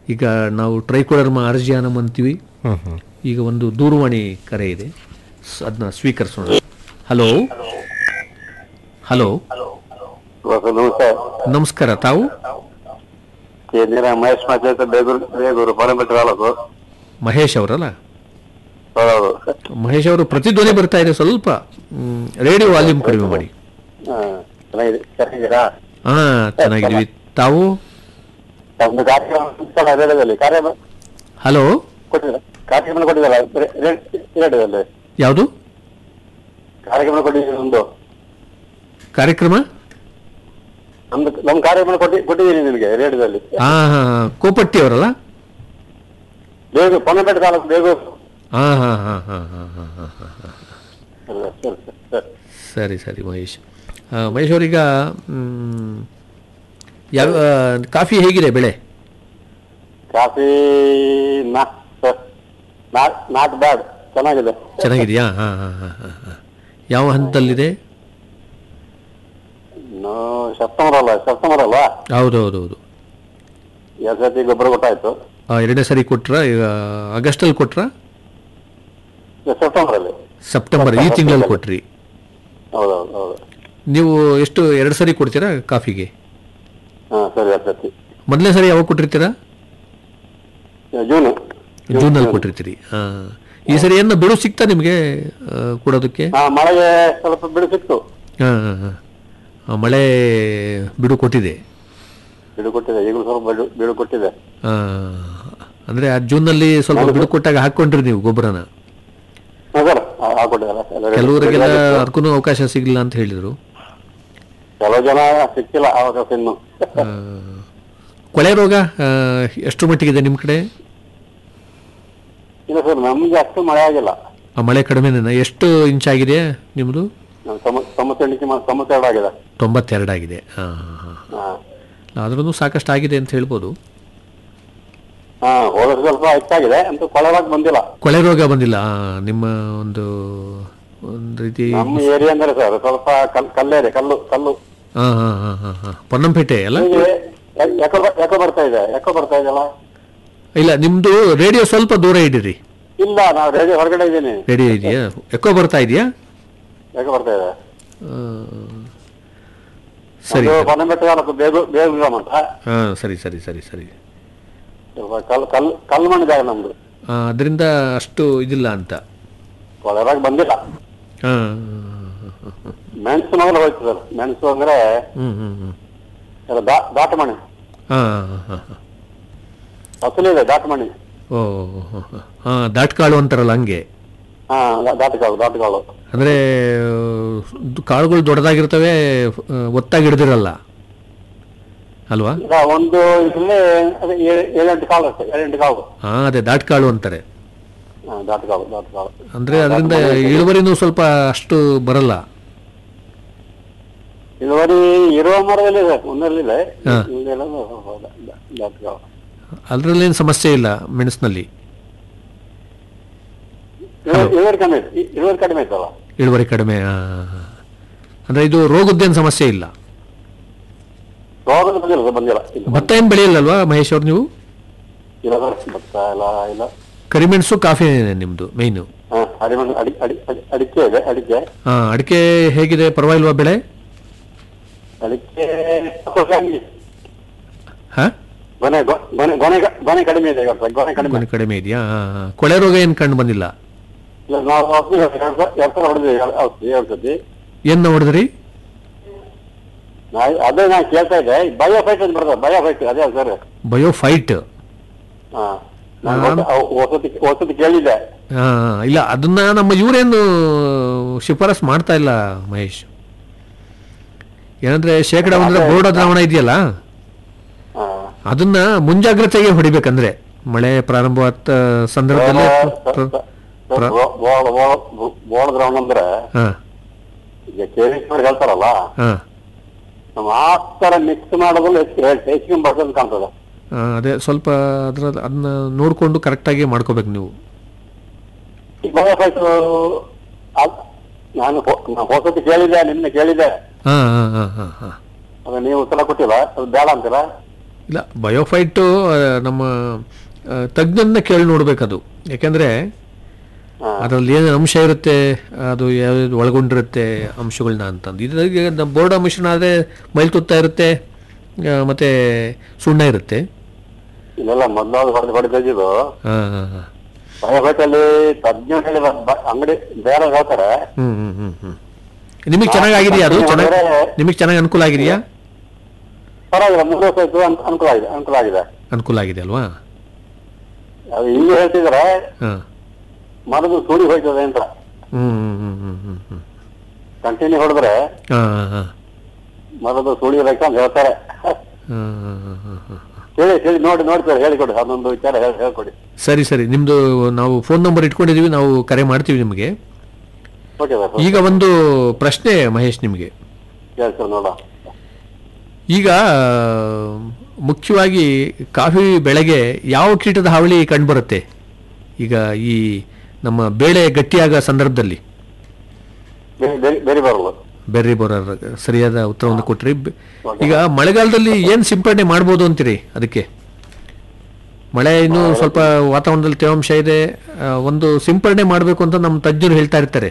ಈಗ ನಾವು ಟ್ರೈಕೋಡರ್ಮ ಅರ್ಜಿಯಾನಮ್ ಅಂತೀವಿ ಈಗ ಒಂದು ದೂರವಾಣಿ ಕರೆ ಇದೆ ಅದನ್ನ ಸ್ವೀಕರಿಸೋಣ ಹಲೋ ಹಲೋ ನಮಸ್ತೆ ನಮಸ್ಕಾರ ತಾವು ಕೇಂದ್ರ ಮಹೇಶ್ ಮಾತಾಡ್ತಾ ಬೇಗೂರು ಬೇಗೂರು ಪರಮಪೇಟೆ ತಾಲೂಕು ಮಹೇಶ್ ಅವರಲ್ಲ ಹೌದು ಮಹೇಶ್ ಅವರು ಪ್ರತಿಧ್ವನಿ ಬರ್ತಾ ಇದೆ ಸ್ವಲ್ಪ ರೇಡಿಯೋ ವಾಲ್ಯೂಮ್ ಕಡಿಮೆ ಮಾಡಿ ಹಾ, ಚೆನ್ನಾಗಿದೆ ಚೆನ್ನಾಗಿದ್ದೀರಾ ಹಾ ಚೆನ್ನಾಗಿದ್ದೀವಿ ತಾವು ನಮ್ದು ಕಾರ್ಯಕ್ರಮ ಇತ್ತಲ್ಲ ರೇಡಿಯೋದಲ್ಲಿ ಕಾರ್ಯಕ್ರಮ ಹಲೋ ಕೊಟ್ಟಿಲ್ಲ ಕಾರ್ಯಕ್ರಮ ಕೊಟ್ಟಿದ್ದಲ್ಲ ರೇ- ರೇ- ರೇಡಿಯೋದಲ್ಲಿ ಯಾವುದು ಕಾರ್ಯಕ್ರಮ ಕೊಟ್ಟಿದ್ದೀನಿ ಒಂದು ಕಾರ್ಯಕ್ರಮ ನಮ್ದು ನಮ್ ಕಾರ್ಯಕ್ರಮ ಕೊಟ್ಟಿ ಕೊಟ್ಟಿದ್ದೀನಿ ನಿಮಗೆ ರೇಡಿಯೋದಲ್ಲಿ ಹಾ ಹಾ ಹಾ. ಕೋಪಟ್ಟಿ ಅವರಲ್ಲ ಬೇಗೂರು ಪೊನ್ನಪೇಟೆ ತಾಲೂಕು ಬೇಗೂರು ಹಾ ಹಾ ಹಾ ಹಾ ಹಾ ಹಾ ಹಾ ಹಾ ಹಾ. ಸರಿ, ಸರಿ, ಸರಿ. ಸರಿ ಸರಿ ಮಹೇಶ್ ಆ, ಮಹೇಶ್ ಅವರೀಗ ಮ್, ಯಾವ ಕಾಫಿ ಹೇಗಿದೆ ಬೆಳೆ ಕಾಫಿ ನಾಟ್ ನಾಟ್ ಬ್ಯಾಡ್ ಚೆನ್ನಾಗಿದೆ ಚೆನ್ನಾಗಿದೆಯಾ ಹಾಂ ಹಾಂ ಹಾಂ ಹಾಂ ಹಾಂ ಯಾವ ಹಂತದಲ್ಲಿದೆ ಇನ್ನು ಸೆಪ್ಟೆಂಬರ್ ಅಲ್ಲ ಸೆಪ್ಟೆಂಬರ್ ಅಲ್ವಾ ಹೌದು ಹೌದು ಹೌದು ಎರಡು ಸತಿ ಗೊಬ್ಬರ ಕೊಟ್ಟಾಯ್ತು ಆ, ಎರಡನೇ ಸರಿ ಕೊಟ್ರ ಈಗ ಆಗಸ್ಟಲ್ಲಿ ಕೊಟ್ರ ಸೆಪ್ಟೆಂಬರ್ ಅಲ್ಲಿ ಸೆಪ್ಟೆಂಬರ್ ಈ ತಿಂಗಳಲ್ಲಿ ಕೊಟ್ರಿ ಹೌದೌದು ಹೌದು ನೀವು ಎಷ್ಟು ಎರಡು ಸರಿ ಕೊಡ್ತೀರಾ ಕಾಫಿಗೆ ಹಾ ಸರಿ ಎರಡು ಸತಿ ಮೊದಲನೇ ಸರಿ ಯಾವಾಗ ಕೊಟ್ಟಿರ್ತೀರಾ ಜೂನ್ ಜೂನಲ್ಲಿ ಕೊಟ್ಟಿರ್ತೀರಿ ಹಾಂ ಈ ಸರಿ ಏನು ಬಿಡು ಸಿಗ್ತಾ ನಿಮಗೆ ಆ, ಕೊಡೋದಕ್ಕೆ ಹಾ ಮಳೆಗೆ ಸ್ವಲ್ಪ ಬಿಡು ಸಿಕ್ತು ಹಾಂ ಹಾಂ ಹಾಂ ಮಳೆ ಬಿಡು ಕೊಟ್ಟಿದೆ ಬಿಡು ಕೊಟ್ಟಿದೆ ಈಗಲೂ ಸ್ವಲ್ಪ ಬಿಡು ಬಿಡು ಕೊಟ್ಟಿದೆ ಆ, ಅಂದ್ರೆ ಆ ಜೂನ್ನಲ್ಲಿ ಸ್ವಲ್ಪ ಬಿಡು ಕೊಟ್ಟಾಗ ಹಾಕೊಂಡ್ರಿ ನೀವು ಗೊಬ್ಬರನ ಹಾ ಸರ್ ಹಾಕೊಟ್ಟಿದ್ದಲ್ಲ ಎಲ್ಲ ready. ಕೆಲವರಿಗೆಲ್ಲ ready ಆಗಿತ್ತು. ಅದಕ್ಕೂ ಅವಕಾಶ ಸಿಗಲಿಲ್ಲ ಅಂತ ಹೇಳಿದ್ರು ಕೆಲವು ಜನ ಸಿಕ್ಕಿಲ್ಲ ಅವಕಾಶ ಇನ್ನು ಆ, ಕೊಳೆ ರೋಗ ಆ, ಎಷ್ಟರ ಮಟ್ಟಿಗಿದೆ ನಿಮ್ಮ ಕಡೆ ಇಲ್ಲ ಸರ್ ನಮ್ಗೆ ಅಷ್ಟು ಮಳೆ ಆಗಿಲ್ಲ ಆ ಮಳೆ ಕಡಿಮೆನೇನ ಎಷ್ಟು ಇಂಚ್ ಆಗಿದೆ ನಿಮ್ಮದು ನಮ್ ತೊಂಬ- ತೊಂಬತ್ತೆಂಟಕ್ಕೆ ಮ- ತೊಂಬತ್ತೆರಡು ಆಗಿದೆ ತೊಂಬತ್ತೆರಡು ಆಗಿದೆ ಹಾಂ ಹಾಂ ಹಾ ಆದ್ರೂ ಸಾಕಷ್ಟು ಆಗಿದೆ ಅಂತ ಹೇಳ್ಬೋದು ಹಾ ಹೋದ ಸ್ವಲ್ಪ ಹೆಚ್ಚಾಗಿದೆ ಅಂತ ಕೊಳವಾಗಿ ಬಂದಿಲ್ಲ ಕೊಳೆ ರೋಗ ಬಂದಿಲ್ಲ ಆ, ನಿಮ್ಮ ಒಂದು ಒಂದು ರೀತಿ ನಮ್ಮ ಏರಿಯಾ ಅಂದ್ರೆ ಸರ್ ಸ್ವಲ್ಪ ಕಲ್ ಕಲ್ಲೇರಿ ಕಲ್ಲು ಕಲ್ಲು ಹಾಂ ಹಾಂ ಹಾಂ ಹಾಂ ಹಾಂ ಪೊನ್ನಂಪೇಟೆ ಅಲ್ಲ ನಿಮಗೆ ಯಾ- ಯಾಕೋ ಬ- ಯಾಕೋ ಬರ್ತಾ ಇದೆ ಯಾಕೋ ಬರ್ತಾ ಇದೆಯಲ್ಲ ಇಲ್ಲ ನಿಮ್ಮದು ರೇಡಿಯೋ ಸ್ವಲ್ಪ ದೂರ ಇಡಿರಿ ಇಲ್ಲ ನಾವು ರೇಡಿಯೋ ಹೊರಗಡೆ ಇದ್ದೀನಿ ರೇಡಿಯೋ ಇದೆಯಾ ಎಕ್ಕೋ ಬರ್ತಾ ಇದೆಯಾ ಯಾಕೋ ಬರ್ತಾ ಇದೆ ಆ, ಸರಿ ಅದು ಪೊನ್ನಂಬೆಟ್ಟ ತಾಲೂಕು ಬೇಗು ಬೇಗು ಗ್ರಾಮ ಅಂತ ಹಾಂ ಸರಿ ಸರಿ ಸರಿ ಸರಿ ಸ್ವಲ್ಪ ಕಲ್ ಕಲ್ ಕಲ್ಲು ಮಣ್ಣು ಜಾಗ ನಮ್ದು ಆ, ಅದರಿಂದ ಅಷ್ಟು ಇದಿಲ್ಲ ಅಂತ ಕೊಳರಾಗಿ ಬಂದಿಲ್ಲ ಹಾಂ ಮೆಣಸು ಮೊದಲು ಹೋಯ್ತು ಸರ್ ಮೆಣಸು ಅಂದ್ರೆ ಹ್ಞೂ ಹ್ಞೂ ಹ್ಞೂ ಎಲ್ಲ ದಾ ದಾಟ ಮಣ್ಣು ಹಾಂ ಹಾಂ ಹಾಂ ಫಸಲು ಇದೆ ದಾಟ ಮಣ್ಣು ಓ ಹಾಂ ದಾಟ್ಕಾಳು ಅಂತಾರಲ್ಲ ಹಂಗೆ ಹಾ ದಾ- ದಾಟಕಾಳು ದಾಟಕಾಳು ಅಂದರೆ ಕಾಳುಗಳು ದೊಡ್ಡದಾಗಿರ್ತವೆ ಆ, ಒತ್ತಾಗಿ ಹಿಡ್ದಿರಲ್ಲ ಅಲ್ವಾ ಈಗ ಒಂದು ಇದ್ರಲ್ಲಿ ಅದೇ ಏ- ಏಳೆಂಟು ಕಾಳು ಅಷ್ಟೇ ಏಳೆಂಟು ಕಾಳು ಹಾಂ ಅದೇ ದಾಟ್ಕಾಳು ಅಂತಾರೆ ಹಾ ದಾಟಕಾಳು ದಾಟಕಾಳು ಅಂದರೆ ಅದರಿಂದ ಇಳುವರಿನೂ ಸ್ವಲ್ಪ ಅಷ್ಟು ಬರಲ್ಲ ಇಳುವರಿ ಇರುವ ಮರದಲ್ಲಿ ಇದೆ ಒಂದರಲ್ಲಿದೆ ಹಾ. ಇಲ್ಲೆಲ್ಲ ಸ್ವಲ್ಪ ದ- ದ- ದಾಟಕಾಳು ಅದರಲ್ಲೇನು ಸಮಸ್ಯೆ ಇಲ್ಲ ಮೆಣಸಿನಲ್ಲಿ ಇಳುವರಿ ಇಳುವರಿ ಕಡಿಮೆ ಐತೆ ಇ- ಇಳುವರಿ ಕಡಿಮೆ ಐತಲ್ಲ ಇಳುವರಿ ಕಡಿಮೆ ಆ, ಅಂದರೆ ಇದು ರೋಗದ್ದೇನು ಸಮಸ್ಯೆ ಇಲ್ಲ ರೋಗದ ಬಂದಿಲ್ಲ ಸರ್, ಬಂದಿಲ್ಲ ಇಲ್ಲ ಭತ್ತ ಏನು ಬೆಳೆಯಲ್ಲಲ್ವಾ ಮಹೇಶ್ ಅವ್ರು ನೀವು ಇಲ್ಲ ಸರ್ ಭತ್ತ ಎಲ್ಲ ಇಲ್ಲ ಕರಿಮೆಣಸು ಕಾಫಿ ನಿಮ್ಮದು ಮೇಯ್ನು ಹಾ ಅಡಿಮಣ್ಣು ಅಡಿ ಅಡಿ ಅಡಿ- ಅಡಿಕೆ ಇದೆ ಅಡಿಕೆ ಹಾಂ ಅಡಿಕೆ ಹೇಗಿದೆ ಪರವಾಗಿಲ್ವಾ ಬೆಳೆ ಅಡಿಕೆ ಸ್ವಲ್ಪ ಕಮ್ಮಿ. ಹಾಂ ಗೊನೆ ಗೊ- ಗೊನೆ ಗೊನೆ ಕ- ಗೊನೆ ಕಡಿಮೆ ಇದೆ ಇವತ್ತು ಗೊನೆ ಕಡಿಮೆ ಕೊನೆ ಕಡಿಮೆ ಇದೆಯಾ ಹಾಂ ಹಾಂ ಕೊಳೆ ರೋಗ ಏನು ಕಂಡು ಬಂದಿಲ್ಲ ಇಲ್ಲ ನಾವು ಔಷಧಿ ಎರಡು ಸ- ಎರಡು ಸಲ ಹೊಡೆದ್ವಿ ಎರಡು ಔಷಧಿ ಎರಡು ಸತಿ ಏನು ಹೊಡೆದ್ರಿ ನಾ ಅದೇ ನಾ ಕೇಳ್ತಾ ಇದ್ದೆ ಬಯೋ ಫೈಟ್ ಅಂತ ಬರ್ತದೆ ಬಯೋ ಫೈಟ್ ಅದೇ ಸರ್ ಬಯೋ ಫೈಟ್ ಹಾ ನಾನು ಹೊಸ- ಅವ್- ಹೊಸತಿ ಹೊಸತಿ ಕೇಳಿದ್ದೆ ಹಾಂ ಇಲ್ಲ ಅದನ್ನ ನಮ್ಮ ಇವರೇನು ಶಿಫಾರಸ್ ಮಾಡ್ತಾ ಇಲ್ಲ ಮಹೇಶ್ ಏನಂದ್ರೆ ಶೇಕಡ ಒಂದರ ಬೋರ್ಡ್ ದ್ರಾವಣ ಇದೆಯಲ್ಲ ಹಾ ಅದನ್ನ ಮುಂಜಾಗ್ರತೆಗೆ ಹೊಡಿಬೇಕಂದ್ರೆ ಮಳೆ ಪ್ರಾರಂಭವಾದ ಸಂದರ್ಭದಲ್ಲಿ ಪ್ರ- ಪ್ರ- ಬೋಳ ಗ್ರೌಂಡ್ ಅಂದ್ರೆ ಹಾ ಈಗ ಕೇಳಿಸ್ಕೊಂಡು ಹೇಳ್ತಾರಲ್ಲ ಹಾ ನಾವು ಆ ತರ ಮಿಕ್ಸ್ ಮಾಡೋದ್ರಲ್ಲಿ ಹೆಚ್ಚು ಹೆಚ್ಚಿಗೆ ಬರ್ತದೆ ಕಾಣ್ತದೆ ಆ, ಅದೇ ಸ್ವಲ್ಪ ಅದ್ರ ಅದನ್ನ ನೋಡ್ಕೊಂಡು ಕರೆಕ್ಟಾಗಿ ಮಾಡ್ಕೋಬೇಕು ನೀವು ಈ ಬಯೋ ಫೈಟ್ ನಾನು ಹೊ- ನಾನು ಹೊಸತಿ ಕೇಳಿದ್ದೆ ನಿನ್ನೆ ಕೇಳಿದ್ದೆ ಹಾ ಹಾ ಹಾ ಹಾ ಹಾ ಅದು ನೀವು ಉತ್ತರ ಕೊಟ್ಟಿಲ್ಲ ಅದು ಬೇಡ ಅಂತೀರಾ ಇಲ್ಲ ಬಯೋಫೈಟು ಆ, ನಮ್ಮ ಆ, ತಜ್ಞನ್ನ ಕೇಳಿ ನೋಡ್ಬೇಕದು ಯಾಕೆಂದ್ರೆ ಅದರಲ್ಲಿ ಏನು ಅಂಶ ಇರುತ್ತೆ ಅದು ಯಾವ್ದು ಒಳಗೊಂಡಿರುತ್ತೆ ಅಂಶಗಳನ್ನ ಅಂತಂದು ಇದ್ರಾಗೆ ನಮ್ಮ ಬೋರ್ಡ ಮಿಶ್ರಣ ಆದರೆ ಮೈಲ್ ತುತ್ತ ಇರುತ್ತೆ ಆ, ಮತ್ತೆ ಸುಣ್ಣ ಇರುತ್ತೆ ಇಲ್ಲೆಲ್ಲ ಮೊದಲಾದ್ರು ಹೊಡೆದು ಹೊಡೆದಿದ್ದು ಹಾಂ ಹಾಂ ಹಾಂ ಬಯೋಫೈಟಲ್ಲಿ ತಜ್ಞರು ಹೇಳಿ ಬ- ಬ- ಅಂಗಡಿ ಬೇರೆ ಹೇಳ್ತಾರೆ ಹ್ಮ್ ಹ್ಮ್ ಹ್ಮ್ ಹ್ಮ್ ನಿಮಗೆ ಚೆನ್ನಾಗಿದೆಯಾ ಅದು ಚೆನ್ನಾಗಿ ನಿಮಗೆ ಚೆನ್ನಾಗಿ ಅನುಕೂಲ ಆಗಿದೆಯಾ ಪರವಾಗಿಲ್ಲ ಮೂರು ವರ್ಷ ಆಯ್ತು ಅನ್- ಅನುಕೂಲ ಆಗಿದೆ ಅನುಕೂಲ ಆಗಿದೆ ಅನುಕೂಲ ಆಗಿದೆ ಅಲ್ವಾ ಅದು ಇಲ್ಲಿ ಹೇಳ್ತಿದ್ರೆ ಹಾಂ ಮರದು ಸುಳಿ ಹೋಯ್ತದೆ ಅಂತ ಹ್ಮ್ ಹ್ಮ್ ಹ್ಮ್ ಹ್ಮ್ ಹ್ಮ್ ಹ್ಮ್ ಕಂಟಿನ್ಯೂ ಹೊಡೆದ್ರೆ ಹಾಂ ಹಾಂ ಹಾಂ ಮರದು ಸುಳಿ ಬೇಕು ಅಂತ ಹೇಳ್ತಾರೆ ಹಾಂ ಹಾಂ ಹಾಂ ಹಾಂ ಹಾಂ ಹೇಳಿ ಹೇಳಿ ನೋಡಿ ನೋಡ್ತಾರೆ ಹೇಳಿಕೊಡಿ ಅದೊಂದು ವಿಚಾರ ಹೇಳಿ ಹೇಳ್ಕೊಡಿ ಸರಿ ಸರಿ ನಿಮ್ಮದು ನಾವು ಫೋನ್ ನಂಬರ್ ಇಟ್ಕೊಂಡಿದ್ದೀವಿ ನಾವು ಕರೆ ಮಾಡ್ತೀವಿ ನಿಮಗೆ ಓಕೆ ಸರ್ ಈಗ ಒಂದು ಪ್ರಶ್ನೆ ಮಹೇಶ್ ನಿಮಗೆ ಹೇಳಿ ಸರ್ ನೋಡ ಈಗ ಮುಖ್ಯವಾಗಿ ಕಾಫಿ ಬೆಳೆಗೆ ಯಾವ ಕೀಟದ ಹಾವಳಿ ಕಂಡುಬರುತ್ತೆ ಈಗ ಈ ನಮ್ಮ ಬೇಳೆ ಗಟ್ಟಿಯಾಗ ಸಂದರ್ಭದಲ್ಲಿ ಬೇರೆ ಬೇರೆ ಬೇರೆ ಬರಲ್ಲ ಬೆರ್ರಿ ಬೋರರ್ ಸರಿಯಾದ ಉತ್ತರವನ್ನು ಕೊಟ್ರಿ ಬೆ- ಈಗ ಮಳೆಗಾಲದಲ್ಲಿ ಏನು ಸಿಂಪಡಣೆ ಮಾಡ್ಬೋದು ಅಂತೀರಿ ಅದಕ್ಕೆ ಮಳೆ ಇನ್ನೂ ಸ್ವಲ್ಪ ವಾತಾವರಣದಲ್ಲಿ ತೇವಾಂಶ ಇದೆ ಆ, ಒಂದು ಸಿಂಪಡಣೆ ಮಾಡಬೇಕು ಅಂತ ನಮ್ಮ ತಜ್ಞರು ಹೇಳ್ತಾ ಇರ್ತಾರೆ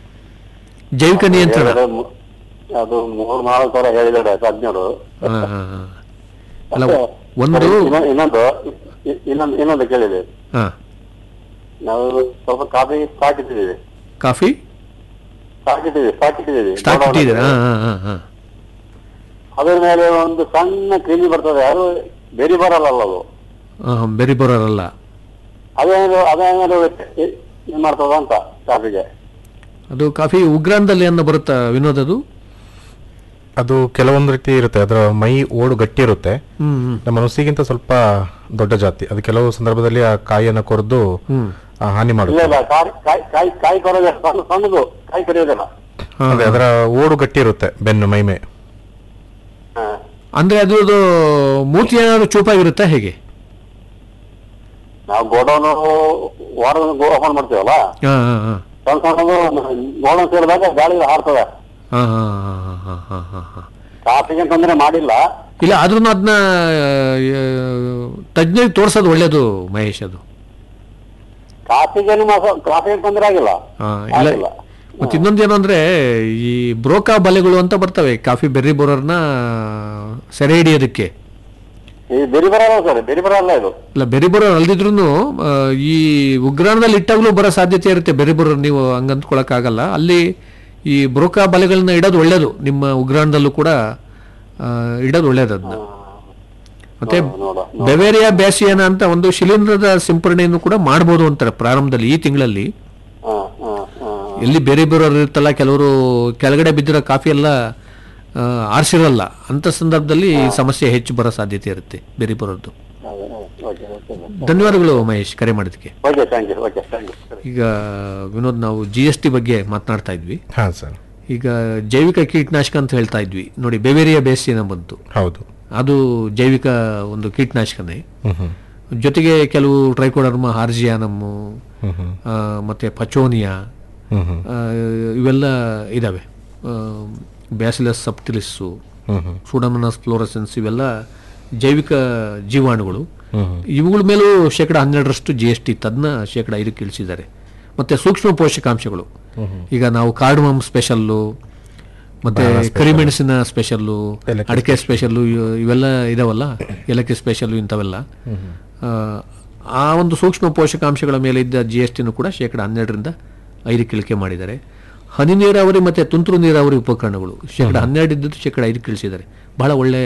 ಜೈವಿಕ ನಿಯಂತ್ರಣ ಹೇಳಿದ್ರೆ ಮು- ಅದು ಮೂರ್ ನಾಲ್ಕು ಸಾವಿರ ಹೇಳಿದ್ದಾರೆ ತಜ್ಞರು ಹಾ, ಹಾ, ಹಾ. ಅಲ್ಲ ಒಂದು ಸರಿ, ಇನ್ನೊ- ಇನ್ನೊಂದು ಇ- ಇನ್ನೊಂದು ಇನ್ನೊಂದು ಕೇಳಿದೆ ಹಾ ನಾವು ಸ್ವಲ್ಪ ಕಾಫಿ ಸ್ಟಾಕ್ ಇಟ್ಟಿದ್ದೀವಿ ಕಾಫಿ ಸ್ಟಾಕ್ ಇಟ್ಟಿದ್ದೀವಿ ಸ್ಟಾಕ್ ಇಟ್ಟಿದ್ದೀವಿ ಸ್ಟಾಕ್ ಇಟ್ಟಿದ್ದೀರಾ ಹಾ ಹಾ ಹಾ ಹಾ ಅದರ ಮೇಲೆ ಒಂದು ಸಣ್ಣ ಕ್ರಿಮಿ ಬರ್ತದೆ ಅದು ಬೆರಿ ಬರಲ್ಲ ಅದು ಹಾ, ಬೆರಿ ಬೋರರಲ್ಲ ಅದೇನಾದ್ರು ಅದೇನಾದ್ರು ಏ- ಏನ್ ಮಾಡ್ತದ ಅಂತ ಕಾಫಿಗೆ ಅದು ಕಾಫಿ ಉಗ್ರಾಣದಲ್ಲಿ ಅನ್ನ ಬರುತ್ತಾ ವಿನೋದ್ ಅದು ಅದು ಕೆಲವೊಂದು ರೀತಿ ಇರುತ್ತೆ ಅದರ ಮೈ ಓಡು ಗಟ್ಟಿ ಇರುತ್ತೆ ಹ್ಮ್ ಹ್ಮ್ ನಮ್ಮ ನುಸಿಗಿಂತ ಸ್ವಲ್ಪ ದೊಡ್ಡ ಜಾತಿ ಅದು ಕೆಲವು ಸಂದರ್ಭದಲ್ಲಿ ಆ ಕಾಯಿಯನ್ನು ಕೊರೆದು ಹ್ಮ್ ಆ, ಹಾನಿ ಇಲ್ಲ ಮಾಡುತ್ತೆ ಇಲ್ಲ ಕಾಯಿ ಕಾಯಿ ಕಾಯಿ ಕಾಯಿ ಕೊಡೋದಿಲ್ಲ ಸಣ್ಣ ಸಣ್ಣದು ಕಾಯಿ ಕಡಿಯೋದಿಲ್ಲ ಹಾ, ಅದೇ ಅದರ ಓಡು ಗಟ್ಟಿ ಇರುತ್ತೆ ಬೆನ್ನು ಮೈಮೆ ಹಾ. ಅಂದ್ರೆ ಅದು ಮೂತಿ ಏನಾದ್ರು ಚೂಪಾಗಿರುತ್ತಾ ಹೇಗೆ ನಾವು ಗೋಡೌನ್ ವಾರದ ಓಪನ್ ಮಾಡ್ತೀವಲ್ಲ ಹಾ ಹಾ ಹಾ ಸಣ್ಣ ಸಣ್ಣದು ಗೋಡೌನ್ ಸೇರಿದಾಗ ಗಾಳಿ ಹಾರ್ತದೆ ಹಾ ಹಾ ಹಾ ಹಾ ಹಾ ಹಾ ಹಾ ಕಾಫಿಗೆ ತೊಂದರೆ ಮಾಡಿಲ್ಲ ಇಲ್ಲ ಆದ್ರೂ ಅದನ್ನ ತಜ್ಞರಿಗೆ ತೋರ್ಸೋದು ಒಳ್ಳೇದು ಮಹೇಶ್ ಅದು ಕಾಫಿಗೇನು ಮಾಸ- ಕಾಫಿಗೆ ತೊಂದರೆ ಆಗಿಲ್ಲ ಹಾ, ಇಲ್ಲ ಆಗಿಲ್ಲ. ಮತ್ತೆ ಇನ್ನೊಂದೇನು ಅಂದ್ರೆ ಈ ಬ್ರೋಕಾ ಬಲೆಗಳು ಅಂತ ಬರ್ತವೆ ಕಾಫಿ ಬೆರ್ರಿ ಬೋರರ್ನ ಸೆರೆ ಹಿಡಿಯೋದಕ್ಕೆ ಈ ಬೆರಿ ಬರಲ್ಲ ಸರ್ ಬೆರಿ ಬರಲ್ಲ ಇದು ಇಲ್ಲ ಬೆರಿ ಬೋರರ್ ಅಲ್ದಿದ್ರು ಈ ಉಗ್ರಾಣದಲ್ಲಿ ಇಟ್ಟಾಗಲೂ ಬರೋ ಸಾಧ್ಯತೆ ಇರುತ್ತೆ ಬೆರಿ ಬೋರರ್ ನೀವು ಹಂಗ ಅಂದ್ಕೊಳಕ್ಕಾಗಲ್ಲ ಅಲ್ಲಿ ಈ ಬ್ರೋಕಾ ಬಲೆಗಳನ್ನ ಇಡೋದು ಒಳ್ಳೇದು ನಿಮ್ಮ ಉಗ್ರಾಣದಲ್ಲೂ ಕೂಡ ಆ, ಇಡೋದು ಒಳ್ಳೇದು ಅದನ್ನ ಮತ್ತೆ ನೋಡ ಬೆವೇರಿಯಾ ಬ್ಯಾಸಿಯಾನ ಅಂತ ಒಂದು ಶಿಲೀಂಧ್ರದ ಸಿಂಪರಣೆಯನ್ನು ಕೂಡ ಮಾಡ್ಬೋದು ಅಂತಾರೆ ಪ್ರಾರಂಭದಲ್ಲಿ ಈ ತಿಂಗಳಲ್ಲಿ ಹಾ ಹಾ ಹಾ ಎಲ್ಲಿ ಬೇರೆ ಬೇರೆ ಇರುತ್ತಲ್ಲ ಕೆಲವರು ಕೆಳಗಡೆ ಬಿದ್ದಿರೋ ಕಾಫಿ ಎಲ್ಲ ಆ, ಆರ್ಸಿರಲ್ಲ ಅಂತ ಸಂದರ್ಭದಲ್ಲಿ ಈ ಸಮಸ್ಯೆ ಹೆಚ್ಚು ಬರೋ ಸಾಧ್ಯತೆ ಇರುತ್ತೆ ಬೇರೆ ಬರೋದು ಓಕೆ ಓಕೆ ಧನ್ಯವಾದಗಳು ಮಹೇಶ್ ಕರೆ ಮಾಡಿದ್ದಕ್ಕೆ okay thank you okay thank you ಈಗ ವಿನೋದ್ ನಾವು ಜಿ ಎಸ್ ಟಿ ಬಗ್ಗೆ ಮಾತನಾಡ್ತಾ ಇದ್ವಿ ಹಾ ಸರ್ ಈಗ ಜೈವಿಕ ಕೀಟನಾಶಕ ಅಂತ ಹೇಳ್ತಾ ಇದ್ವಿ ನೋಡಿ ಬೆವೇರಿಯಾ ಬೇಸಿನ ಬಂತು ಹೌದು ಅದು ಜೈವಿಕ ಒಂದು ಕೀಟನಾಶಕನೇ ಹ್ಮ್ ಹ್ಮ್ ಜೊತೆಗೆ ಕೆಲವು ಟ್ರೈಕೋಡರ್ಮ ಹಾರ್ಜಿಯಾನಮ್ಮು ಹ್ಮ್ ಹ್ಮ್ ಆ, ಮತ್ತೆ ಪಚೋನಿಯಾ ಹ್ಮ್ ಹ್ಮ್ ಆ, ಇವೆಲ್ಲ ಇದಾವೆ ಬ್ಯಾಸಿಲಸ್ ಸಬ್ಟಿಲಿಸ್ಸು ಹ್ಮ್ ಹ್ಮ್ ಸೂಡಮನಸ್ ಫ್ಲೋರಸೆನ್ಸ್ ಇವೆಲ್ಲ ಜೈವಿಕ ಜೀವಾಣುಗಳು ಹ್ಮ್ ಇವುಗಳ ಮೇಲೂ ಶೇಕಡ ಹನ್ನೆರಡರಷ್ಟು ಜಿ ಎಸ್ ಟಿ ತದ್ನ ಶೇಕಡ ಐದಕ್ಕೆ ಇಳಿಸಿದ್ದಾರೆ ಮತ್ತೆ ಸೂಕ್ಷ್ಮ ಪೋಷಕಾಂಶಗಳು ಈಗ ನಾವು ಕಾರ್ಡಮಮ್ ಸ್ಪೆಷಲ್ಲು ಮತ್ತೆ ಕರಿಮೆಣಸಿನ ಸ್ಪೆಷಲ್ಲು ಏಲಕ್ಕಿ ಅಡಿಕೆ ಸ್ಪೆಷಲ್ಲು ಇವೆಲ್ಲ ಇದಾವಲ್ಲ ಏಲಕ್ಕಿ ಸ್ಪೆಷಲ್ಲು ಇಂಥವೆಲ್ಲ ಆ, ಆ ಒಂದು ಸೂಕ್ಷ್ಮ ಪೋಷಕಾಂಶಗಳ ಮೇಲೆ ಇದ್ದ ಜಿ ಎಸ್ ಟಿನೂ ಕೂಡ ಶೇಕಡ ಹನ್ನೆರಡರಿಂದ ಐದಕ್ಕೆ ಇಳಿಕೆ ಮಾಡಿದ್ದಾರೆ ಹನಿ ನೀರಾವರಿ ಮತ್ತೆ ತುಂತುರು ನೀರಾವರಿ ಉಪಕರಣಗಳು ಶೇಕಡ ಹನ್ನೆರಡು ಇದ್ದದ್ದು ಶೇಕಡ ಐದಕ್ಕೆ ಇಳಿಸಿದ್ದಾರೆ ಬಹಳ ಒಳ್ಳೆ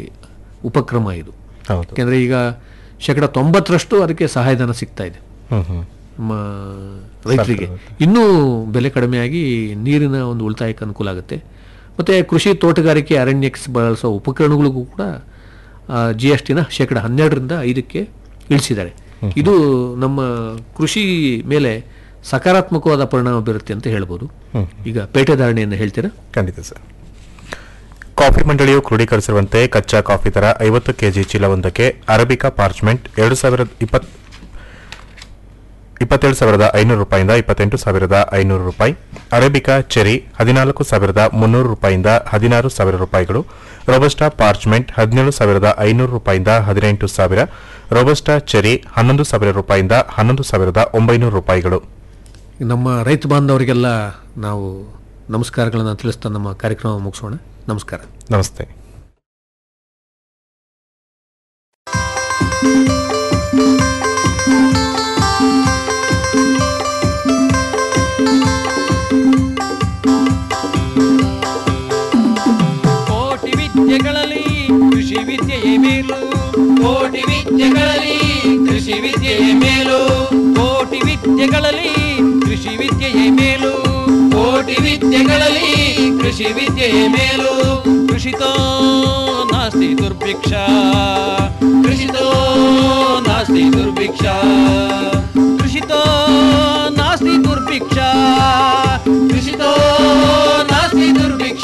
ಉಪಕ್ರಮ ಇದು ಹೌದು ಯಾಕೆಂದ್ರೆ ಈಗ ಶೇಕಡ ತೊಂಬತ್ತರಷ್ಟು ಅದಕ್ಕೆ ಸಹಾಯಧನ ಸಿಗ್ತಾ ಇದೆ ಹ್ಮ್ ಹ್ಮ್ ನಮ್ಮ ರೈತರಿಗೆ ಇನ್ನೂ ಬೆಲೆ ಕಡಿಮೆಯಾಗಿ ನೀರಿನ ಒಂದು ಉಳಿತಾಯಕ್ಕೆ ಅನುಕೂಲ ಆಗುತ್ತೆ ಮತ್ತು ಕೃಷಿ ತೋಟಗಾರಿಕೆ ಅರಣ್ಯಕ್ಕೆ ಬಳಸೋ ಉಪಕರಣಗಳಿಗೂ ಕೂಡ ಜಿ ಎಸ್ ಟಿನ ಶೇಕಡ ಹನ್ನೆರಡರಿಂದ ಐದಕ್ಕೆ ಇಳಿಸಿದ್ದಾರೆ ಇದು ನಮ್ಮ ಕೃಷಿ ಮೇಲೆ ಸಕಾರಾತ್ಮಕವಾದ ಪರಿಣಾಮ ಬೀರುತ್ತೆ ಅಂತ ಹೇಳ್ಬೋದು ಈಗ ಪೇಟೆ ಧಾರಣೆಯನ್ನು ಹೇಳ್ತೀರಾ ಖಂಡಿತ ಸರ್ ಕಾಫಿ ಮಂಡಳಿಯು ಕ್ರೋಢೀಕರಿಸಿರುವಂತೆ ಕಚ್ಚಾ ಕಾಫಿ ದರ ಐವತ್ತು ಕೆಜಿ ಚೀಲವೊಂದಕ್ಕೆ ಅರಬಿಕಾ ಪಾರ್ಚ್ಮೆಂಟ್ ಎರಡು ಸಾವಿರದ ಇಪ್ಪತ್ ಇಪ್ಪತ್ತೇಳು ಸಾವಿರದ ಐನೂರು ರೂಪಾಯಿಂದ ಇಪ್ಪತ್ತೆಂಟು ಸಾವಿರದ ಐನೂರು ರೂಪಾಯಿ ಅರೇಬಿಕಾ ಚೆರಿ ಹದಿನಾಲ್ಕು ಸಾವಿರದ ಮುನ್ನೂರು ರೂಪಾಯಿಂದ ಹದಿನಾರು ಸಾವಿರ ರೂಪಾಯಿಗಳು ರೋಬಸ್ಟಾ ಪಾರ್ಚ್ಮೆಂಟ್ ಹದಿನೇಳು ಸಾವಿರದ ಐನೂರು ರೂಪಾಯಿಂದ ಹದಿನೆಂಟು ಸಾವಿರ ರೋಬಸ್ಟಾ ಚೆರಿ ಹನ್ನೊಂದು ಸಾವಿರ ರೂಪಾಯಿಂದ ಹನ್ನೊಂದು ಸಾವಿರದ ಒಂಬೈನೂರು ರೂಪಾಯಿಗಳು ನಮ್ಮ ರೈತ ಬಾಂಧವರಿಗೆಲ್ಲ ನಾವು ನಮಸ್ಕಾರಗಳನ್ನು ತಿಳಿಸ್ತಾ ನಮ್ಮ ಕಾರ್ಯಕ್ರಮ ಮುಗಿಸೋಣ ನಮಸ್ಕಾರ ನಮಸ್ತೆ ಕೋಟಿ ವಿದ್ಯೆಗಳಲ್ಲಿ ಕೃಷಿ ವಿದ್ಯೆಯೇ ಮೇಲು ಕೋಟಿ ವಿದ್ಯೆಗಳಲ್ಲಿ ಕೃಷಿ ವಿದ್ಯೆಯೇ ಮೇಲು ಕೋಟಿ ವಿದ್ಯೆಗಳಲ್ಲಿ ಕೃಷಿ ವಿದ್ಯೆಯೇ ಮೇಲು ಕೋಟಿ ವಿದ್ಯೆಗಳಲ್ಲಿ ಕೃಷಿ ವಿದ್ಯೆಯೇ ಮೇಲು ಕೃಷಿತೋ ನಾಸ್ತಿ ದುರ್ಭಿಕ್ಷ ಕೃಷಿತೋ ನಾಸ್ತಿ ದುರ್ಭಿಕ್ಷ ಕೃಷಿತೋ ನಾಸ್ತಿ ದುರ್ಭಿಕ್ಷ ಕೃಷಿತೋ ನಾಸ್ತಿ ದುರ್ಭಿಕ್ಷ